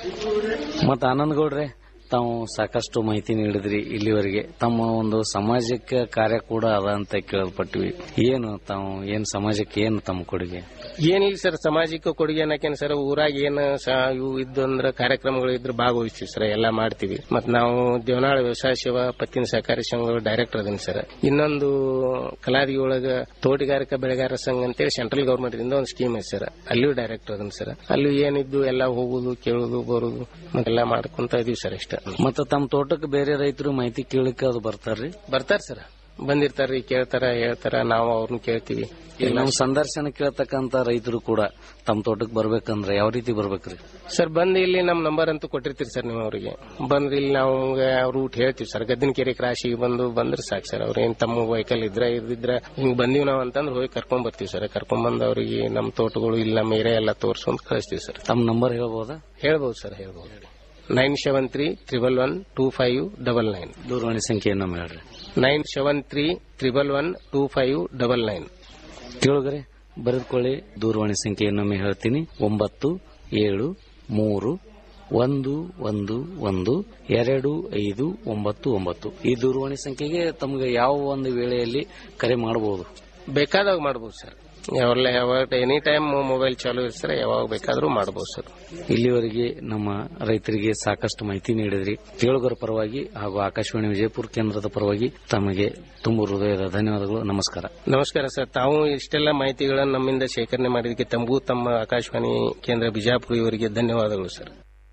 ಮತ್ತ ಆನಂದ್ ಗೌಡ್ರೆ ತಾವು ಸಾಕಷ್ಟು ಮಾಹಿತಿ ನೀಡಿದ್ರಿ ಇಲ್ಲಿವರೆಗೆ ತಮ್ಮ ಒಂದು ಸಾಮಾಜಿಕ ಕಾರ್ಯ ಕೂಡ ಅದ ಅಂತ ಕೇಳಲ್ಪಟ್ವಿ ಏನು ತಾವು ಏನ್ ಸಮಾಜಕ್ಕೆ ಏನು ತಮ್ಮ ಕೊಡುಗೆ ಏನಿಲ್ಲ ಸರ್ ಸಾಮಾಜಿಕ ಕೊಡುಗೆ ಅನ್ನಕೇನ್ ಸರ್ ಊರಾಗ ಏನ್ ಸ- ಇವು ಇದ್ದು ಅಂದ್ರ ಕಾರ್ಯಕ್ರಮಗಳು ಇದ್ರೆ ಭಾಗವಹಿಸ್ತೀವಿ ಸರ್ ಎಲ್ಲಾ ಮಾಡ್ತೀವಿ ಮತ್ ನಾವು ದೇವನಾಳ ವ್ಯವಸಾಯ ಸೇವಾ ಪತ್ತಿನ ಸಹಕಾರಿ ಸಂಘ ಡೈರೆಕ್ಟರ್ ಅದೀನಿ ಸರ್ ಇನ್ನೊಂದು ಕಲಾದಿ ಒಳಗ ತೋಟಗಾರಿಕಾ ಬೆಳೆಗಾರರ ಸಂಘ ಅಂತೇಳಿ ಸೆಂಟ್ರಲ್ ಗವರ್ಮೆಂಟ್ ಇಂದ ಒಂದು ಸ್ಕೀಮ್ ಐತೆ ಸರ್ ಅಲ್ಲಿಯೂ ಡೈರೆಕ್ಟರ್ ಅದೀನಿ ಸರ್ ಅಲ್ಲಿ ಏನಿದ್ದು ಎಲ್ಲ ಹೋಗುದು ಕೇಳುದು ಬರುದು ಮತ್ತೆಲ್ಲ ಮಾಡ್ಕೊಂತ ಇದೀವಿ ಸರ್ ಇಷ್ಟ ಮತ್ತ ತಮ್ಮ ತೋಟಕ್ಕೆ ಬೇರೆ ರೈತರು ಮಾಹಿತಿ ಕೇಳಲಿಕ್ಕೆ ಅದು ಬರ್ತಾರ್ರಿ ಬರ್ತಾರ ಸರ್ ಬಂದಿರ್ತಾರ್ರಿ ಕೇಳ್ತಾರ ಹೇಳ್ತಾರ ನಾವು ಅವ್ರನ್ನ ಕೇಳ್ತೀವಿ ಈಗ ನಮ್ ಸಂದರ್ಶನ ಕೇಳ್ತಕ್ಕಂತ ರೈತರು ಕೂಡ ತಮ್ಮ ತೋಟಕ್ಕೆ ಬರ್ಬೇಕಂದ್ರೆ ಯಾವ ರೀತಿ ಬರ್ಬೇಕ್ರಿ ಸರ್ ಬಂದು ಇಲ್ಲಿ ನಮ್ ನಂಬರ್ ಅಂತೂ ಕೊಟ್ಟಿರ್ತೀರಿ ಸರ್ ನೀವು ಅವರಿಗೆ ಬಂದ್ರೆ ಇಲ್ಲಿ ನಾವು ರೂಟ್ ಹೇಳ್ತೀವಿ ಸರ್ ಗದ್ದಿನಕೆರೆ ಕ್ರಾಶಿಗೆ ಬಂದು ಬಂದ್ರೆ ಸಾಕು ಸರ್ ಅವ್ರ ಏನ್ ತಮ್ಮ ವೆಹಿಕಲ್ ಇದ್ರ ಇದ್ರ ಹಿಂಗ್ ಬಂದೀವಿ ನಾವು ಅಂತಂದ್ರೆ ಹೋಗಿ ಕರ್ಕೊಂಡ್ ಬರ್ತೀವಿ ಸರ್ ಕರ್ಕೊಂಡ್ ಬಂದು ಅವ್ರಿಗೆ ನಮ್ ತೋಟಗಳು ಇಲ್ಲಿ ನಮ್ಮ ಏರಿಯಾ ಎಲ್ಲ ತೋರ್ಸ್ಕೊಂಡ್ ಕಳಿಸ್ತೀವಿ ಸರ್ ತಮ್ಮ ನಂಬರ್ ಹೇಳ್ಬೋದಾ ಹೇಳ್ಬೋದು ಸರ್ ಹೇಳ್ಬೋದು nine seven three triple one two five double nine ದೂರವಾಣಿ ಸಂಖ್ಯೆ ನಮ್ಮ ಹೇಳ್ರಿ nine seven three triple one two five double nine ಕೇಳುಗರೆ ಬರೆದುಕೊಳ್ಳಿ ದೂರವಾಣಿ ಸಂಖ್ಯೆ ಇನ್ನೊಮ್ಮೆ ಹೇಳ್ತೀನಿ ಒಂಬತ್ತು ಏಳು ಮೂರು ಒಂದು ಒಂದು ಒಂದು ಎರಡು ಐದು ಒಂಬತ್ತು ಒಂಬತ್ತು ಈ ದೂರವಾಣಿ ಸಂಖ್ಯೆಗೆ ತಮಗೆ ಯಾವ ಒಂದು ವೇಳೆಯಲ್ಲಿ ಕರೆ ಮಾಡಬಹುದು ಬೇಕಾದಾಗ ಮಾಡ್ಬೋದು ಸರ್ ಯಾವಲ್ಲ ಯಾವಾಗ ಎನಿ ಟೈಮ್ ಮೊಬೈಲ್ ಚಾಲು ಇರ್ತಾರೆ ಯಾವಾಗ ಬೇಕಾದ್ರೂ ಮಾಡಬಹುದು ಸರ್ ಇಲ್ಲಿವರೆಗೆ ನಮ್ಮ ರೈತರಿಗೆ ಸಾಕಷ್ಟು ಮಾಹಿತಿ ನೀಡಿದ್ರಿ ಕೇಳುಗರ ಪರವಾಗಿ ಹಾಗೂ ಆಕಾಶವಾಣಿ ವಿಜಯಪುರ ಕೇಂದ್ರದ ಪರವಾಗಿ ತಮಗೆ ತುಂಬ ಹೃದಯದ ಧನ್ಯವಾದಗಳು ನಮಸ್ಕಾರ ನಮಸ್ಕಾರ ಸರ್ ತಾವು ಇಷ್ಟೆಲ್ಲ ಮಾಹಿತಿಗಳನ್ನು ನಮ್ಮಿಂದ ಶೇಖರಣೆ ಮಾಡಿದ್ದಕ್ಕೆ ತಮಗೂ ತಮ್ಮ ಆಕಾಶವಾಣಿ ಕೇಂದ್ರ ಬಿಜಾಪುರ ಇವರಿಗೆ ಧನ್ಯವಾದಗಳು ಸರ್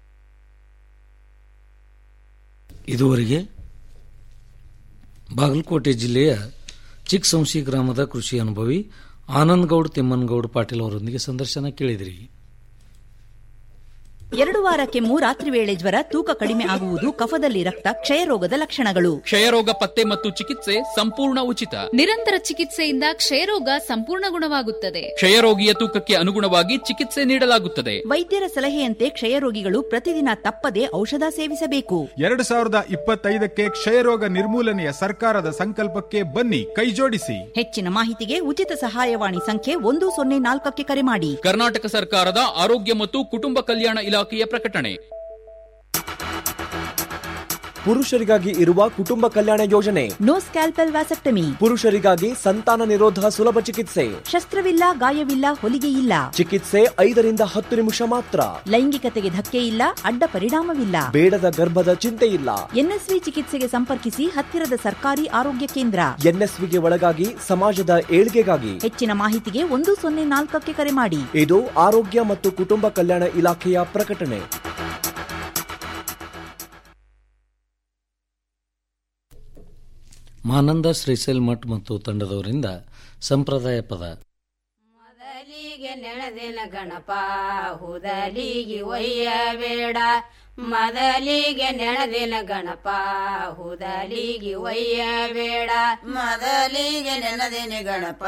ಇದುವರೆಗೆ ಬಾಗಲಕೋಟೆ ಜಿಲ್ಲೆಯ ಚಿಕ್ಕಸಂಶಿ ಗ್ರಾಮದ ಕೃಷಿ ಅನುಭವಿ ಆನಂದಗೌಡ್ ತಿಮ್ಮನಗೌಡ್ ಪಾಟೀಲ್ ಅವರೊಂದಿಗೆ ಸಂದರ್ಶನ ಕೇಳಿದಿರಿ ಎರಡು ವಾರ ಕೆಮ್ಮು ರಾತ್ರಿ ವೇಳೆ ಜ್ವರ ತೂಕ ಕಡಿಮೆ ಆಗುವುದು ಕಫದಲ್ಲಿ ರಕ್ತ ಕ್ಷಯರೋಗದ ಲಕ್ಷಣಗಳು ಕ್ಷಯರೋಗ ಪತ್ತೆ ಮತ್ತು ಚಿಕಿತ್ಸೆ ಸಂಪೂರ್ಣ ಉಚಿತ ನಿರಂತರ ಚಿಕಿತ್ಸೆಯಿಂದ ಕ್ಷಯರೋಗ ಸಂಪೂರ್ಣ ಗುಣವಾಗುತ್ತದೆ ಕ್ಷಯರೋಗಿಯ ತೂಕಕ್ಕೆ ಅನುಗುಣವಾಗಿ ಚಿಕಿತ್ಸೆ ನೀಡಲಾಗುತ್ತದೆ ವೈದ್ಯರ ಸಲಹೆಯಂತೆ ಕ್ಷಯರೋಗಿಗಳು ಪ್ರತಿದಿನ ತಪ್ಪದೆ ಔಷಧ ಸೇವಿಸಬೇಕು ಎರಡು ಸಾವಿರದ ಇಪ್ಪತ್ತೈದಕ್ಕೆ ಕ್ಷಯರೋಗ ನಿರ್ಮೂಲನೆಯ ಸರ್ಕಾರದ ಸಂಕಲ್ಪಕ್ಕೆ ಬನ್ನಿ ಕೈಜೋಡಿಸಿ ಹೆಚ್ಚಿನ ಮಾಹಿತಿಗೆ ಉಚಿತ ಸಹಾಯವಾಣಿ ಸಂಖ್ಯೆ ಒಂದು ಸೊನ್ನೆ ನಾಲ್ಕಕ್ಕೆ ಕರೆ ಮಾಡಿ ಕರ್ನಾಟಕ ಸರ್ಕಾರದ ಆರೋಗ್ಯ ಮತ್ತು ಕುಟುಂಬ ಕಲ್ಯಾಣ ಇಲಾಖೆಯ ಪ್ರಕಟಣೆ ಪುರುಷರಿಗಾಗಿ ಇರುವ ಕುಟುಂಬ ಕಲ್ಯಾಣ ಯೋಜನೆ ನೋ ಸ್ಕ್ಯಾಲ್ಪೆಲ್ ವ್ಯಾಸೆಕ್ಟಮಿ ಪುರುಷರಿಗಾಗಿ ಸಂತಾನ ನಿರೋಧ ಸುಲಭ ಚಿಕಿತ್ಸೆ ಶಸ್ತ್ರವಿಲ್ಲ ಗಾಯವಿಲ್ಲ ಹೊಲಿಗೆ ಇಲ್ಲ ಚಿಕಿತ್ಸೆ ಐದರಿಂದ ಹತ್ತು ನಿಮಿಷ ಮಾತ್ರ ಲೈಂಗಿಕತೆಗೆ ಧಕ್ಕೆ ಇಲ್ಲ ಅಡ್ಡ ಪರಿಣಾಮವಿಲ್ಲ ಬೇಡದ ಗರ್ಭದ ಚಿಂತೆ ಇಲ್ಲ ಎನ್ಎಸ್ವಿ ಚಿಕಿತ್ಸೆಗೆ ಸಂಪರ್ಕಿಸಿ ಹತ್ತಿರದ ಸರ್ಕಾರಿ ಆರೋಗ್ಯ ಕೇಂದ್ರ ಎನ್ಎಸ್ವಿಗೆ ಒಳಗಾಗಿ ಸಮಾಜದ ಏಳ್ಗೆಗಾಗಿ ಹೆಚ್ಚಿನ ಮಾಹಿತಿಗೆ ಒಂದು ಸೊನ್ನೆ ನಾಲ್ಕಕ್ಕೆ ಕರೆ ಮಾಡಿ ಇದು ಆರೋಗ್ಯ ಮತ್ತು ಕುಟುಂಬ ಕಲ್ಯಾಣ ಇಲಾಖೆಯ ಪ್ರಕಟಣೆ ಮಾನಂದ ಶ್ರೀಶೈಲ್ ಮಠ್ ಮತ್ತು ತಂಡದವರಿಂದ ಸಂಪ್ರದಾಯ ಪದ ಮೊದಲಿಗೆ ನೆನೆದಿನ ಗಣಪ ಹುದಲಿಗೆ ಒಯ್ಯಬೇಡ ಮೊದಲಿಗೆ ನೆನೆದಿನ ಗಣಪ ಹುದಲಿಗೆ ಒಯ್ಯಬೇಡ ಮೊದಲಿಗೆ ನೆನದಿನ ಗಣಪ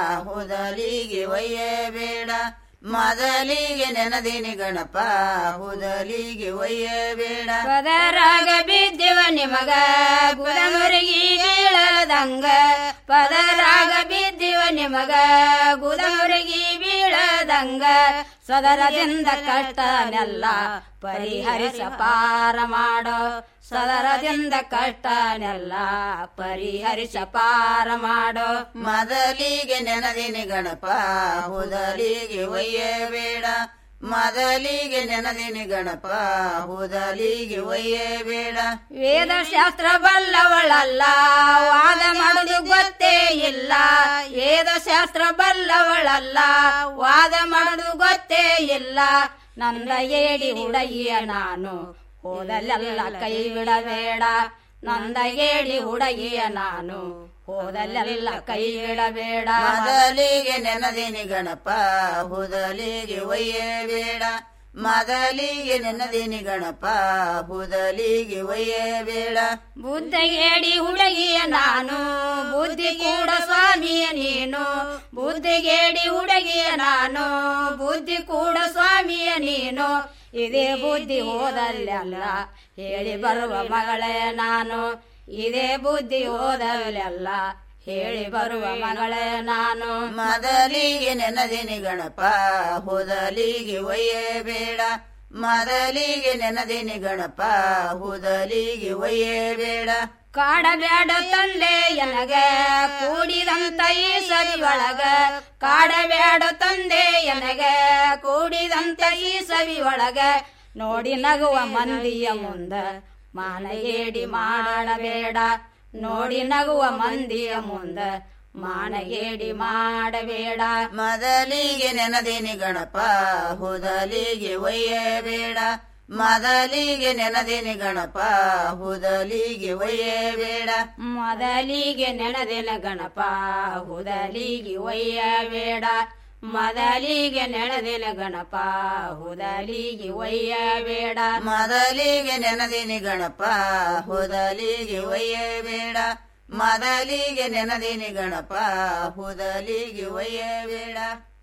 ಹುದಲಿಗೆ ಒಯ್ಯಬೇಡ ಮೊದಲಿಗೆ ನೆನದಿನಿ ಗಣಪ ಹುದಲಿಗೆ ಒಯ್ಯಬೇಡ ಪದರಾಗ ಬಿದ್ದಿವ ನಿಮಗ ಗುದಮುರುಗಿ ಬೀಳದಂಗ ಪದರಾಗ ಬಿದ್ದಿವ ನಿಮಗ ಗುದಮುರುಗಿ ಬೀಳದಂಗ ಸದರದಿಂದ ಕಷ್ಟನೆಲ್ಲ ಪರಿಹರಿಸ ಪಾರ ಮಾಡೋ ಸದರದಿಂದ ಕಷ್ಟನೆಲ್ಲ ಪರಿಹರಿಸ ಪಾರ ಮಾಡೋ ಮೊದಲಿಗೆ ನೆನದಿನಿ ಗಣಪ ಹುದಲಿಗೆ ಒಯ್ಯಬೇಡ ಮೊದಲಿಗೆ ನೆನದಿನಿ ಗಣಪ ಹುದಲಿಗೆ ಒಯ್ಯಬೇಡ ವೇದ ಶಾಸ್ತ್ರ ಬಲ್ಲವಳಲ್ಲ ವಾದ ಮಾಡುದು ಗೊತ್ತೇ ಇಲ್ಲ ವೇದ ಶಾಸ್ತ್ರ ಬಲ್ಲವಳಲ್ಲ ವಾದ ಮಾಡುದು ಗೊತ್ತೇ ಇಲ್ಲ ನಂದ ಏಡಿ ಹುಡುಗಿಯ ನಾನು ಹೋದಲ್ಲೆಲ್ಲ ಕೈ ಬಿಡಬೇಡ ನಂದ ಏಡಿ ಹುಡುಗಿಯ ನಾನು ಹೋದಲ್ಲೆಲ್ಲ ಕೈ ಬಿಡಬೇಡ ಮೊದಲಿಗೆ ನೆನದಿನಿ ಗಣಪ ಹುದಲಿಗೆ ಒಯ್ಯಬೇಡ ಮೊದಲಿಗೆ ನೆನದಿನಿ ಗಣಪ ಹುದಲಿಗೆ ಒಯ್ಯಬೇಡ ಬುದ್ಧಿಗೇಡಿ ಹುಡುಗಿಯ ನಾನು ಬುದ್ಧಿ ಕೂಡ ಸ್ವಾಮಿಯ ನೀನು ಬುದ್ಧಿಗೇಡಿ ಹುಡುಗಿಯ ನಾನು ಬುದ್ಧಿ ಕೂಡ ಸ್ವಾಮಿಯ ನೀನು ಇದೇ ಬುದ್ಧಿ ಹೋದಲ್ಲೆಲ್ಲ ಹೇಳಿ ಬರುವ ಮಗಳೇ ನಾನು ಇದೇ ಬುದ್ಧಿ ಹೋದಲ್ಲೆಲ್ಲ ಹೇಳಿ ಬರುವ ಮಗಳೇ ನಾನು ಮೊದಲಿಗೆ ನೆನದಿನಿ ಗಣಪ ಹುದಲಿಗೆ ಒಯ್ಯಬೇಡ ಮೊದಲಿಗೆ ನೆನದಿನಿ ಗಣಪ ಹುದಲಿಗೆ ಒಯ್ಯಬೇಡ ಕಾಡಬ್ಯಾಡ ತಂದೆ ಎನಗ ಕೂಡಿದಂತ ಈ ಸವಿಯೊಳಗ ಕಾಡಬ್ಯಾಡ ತಂದೆ ಎನಗ ಕೂಡಿದಂತ ಈ ಸವಿಯೊಳಗ ನೋಡಿ ನಗುವ ಮಂದಿಯ ಮುಂದ ಮಾನಗೇಡಿ ಮಾಡಬೇಡ ನೋಡಿ ನಗುವ ಮಂದಿಯ ಮುಂದ ಮಾನಗೇಡಿ ಮಾಡಬೇಡ ಮೊದಲಿಗೆ ನೆನದಿನಿ ಗಣಪ ಹುದಲಿಗೆ ಒಯ್ಯಬೇಡ ಮೊದಲಿಗೆ ನೆನದಿನಿ ಗಣಪ ಹುದಲಿಗೆ ಒಯ್ಯಬೇಡ ಮೊದಲಿಗೆ ನೆನೆದಿನ ಗಣಪ ಹುದಲಿಗೆ ಒಯ್ಯಬೇಡ ಮೊದಲಿಗೆ ನೆನೆದಿನ ಗಣಪ ಹುದಲಿಗೆ ಒಯ್ಯಬೇಡ ಮೊದಲಿಗೆ ನೆನದಿನಿ ಗಣಪ ಹುದಲಿಗೆ ಒಯ್ಯಬೇಡ ಮೊದಲಿಗೆ ನೆನದಿನಿ ಗಣಪ ಹುದಲಿಗೆ ಒಯ್ಯಬೇಡ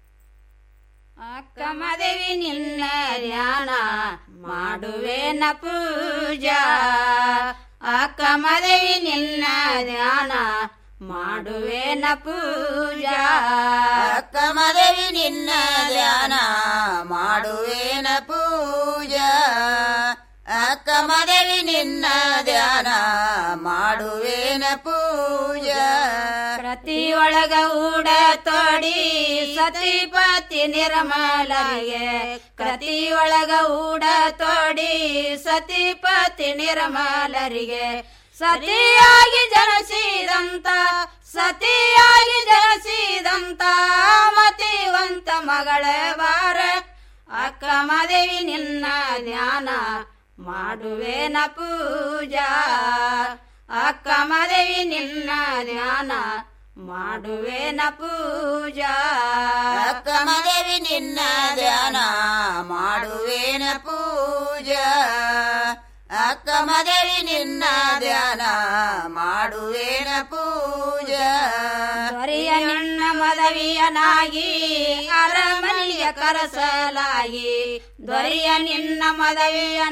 ಅಕ್ಕ ಮದವಿ ನಿನ್ನ ಧ್ಯಾನ ಮಾಡುವೇನ ಪೂಜಾ ಅಕ್ಕ ಮದವಿ ನಿನ್ನ ಧ್ಯಾನ ಮಾಡುವೇನ ಪೂಜಾ ಅಕ್ಕ ಮದವಿ ನಿನ್ನ ಧ್ಯಾನ ಮಾಡುವೇನ ಪೂಜಾ ಅಕ್ಕ ಮದವಿ ನಿನ್ನ ಧ್ಯಾನ ಮಾಡುವೇನ ಪೂಜಾ ಪ್ರತಿಯೊಳ ಒಳಗ ಊಡ ತೋಡಿ ಸತಿಪತಿ ನಿರ್ಮಲರಿಗೆ ಕತಿ ಒಳಗ ಊಡ ತೋಡಿ ಸತಿಪತಿ ನಿರ್ಮಲರಿಗೆ ಸತಿಯಾಗಿ ಜನಿಸಿದಂತ ಸತಿಯಾಗಿ ಜನಿಸಿದಂತ ಮತಿವಂತ ಮಗಳೇ ಬಾರ ಅಕ್ಕ ಮದೇವಿ ನಿನ್ನ ಧ್ಯಾನ ಮಾಡುವೇನ ಪೂಜಾ ಅಕ್ಕ ಮದೇವಿ ನಿನ್ನ ಧ್ಯಾನ ಮಾಡುವೇನ ಪೂಜಾ ಅಕ್ಕ ಮದೇವಿ ನಿನ್ನ ಧ್ಯಾನ ಮಾಡುವೇನ ಪೂಜಾ ಅಕ್ಕ ಮದೇವಿ ನಿನ್ನ ಧ್ಯಾನ ಮಾಡುವೇನ ಪೂಜಾ ದೊರೆಯ ನಿನ್ನ ಮದವಿಯನಾಗಿ ಅರಮನೆಯ ಕರಸಲಾಗಿ ದೊರೆಯ ನಿನ್ನ ಮದವಿಯ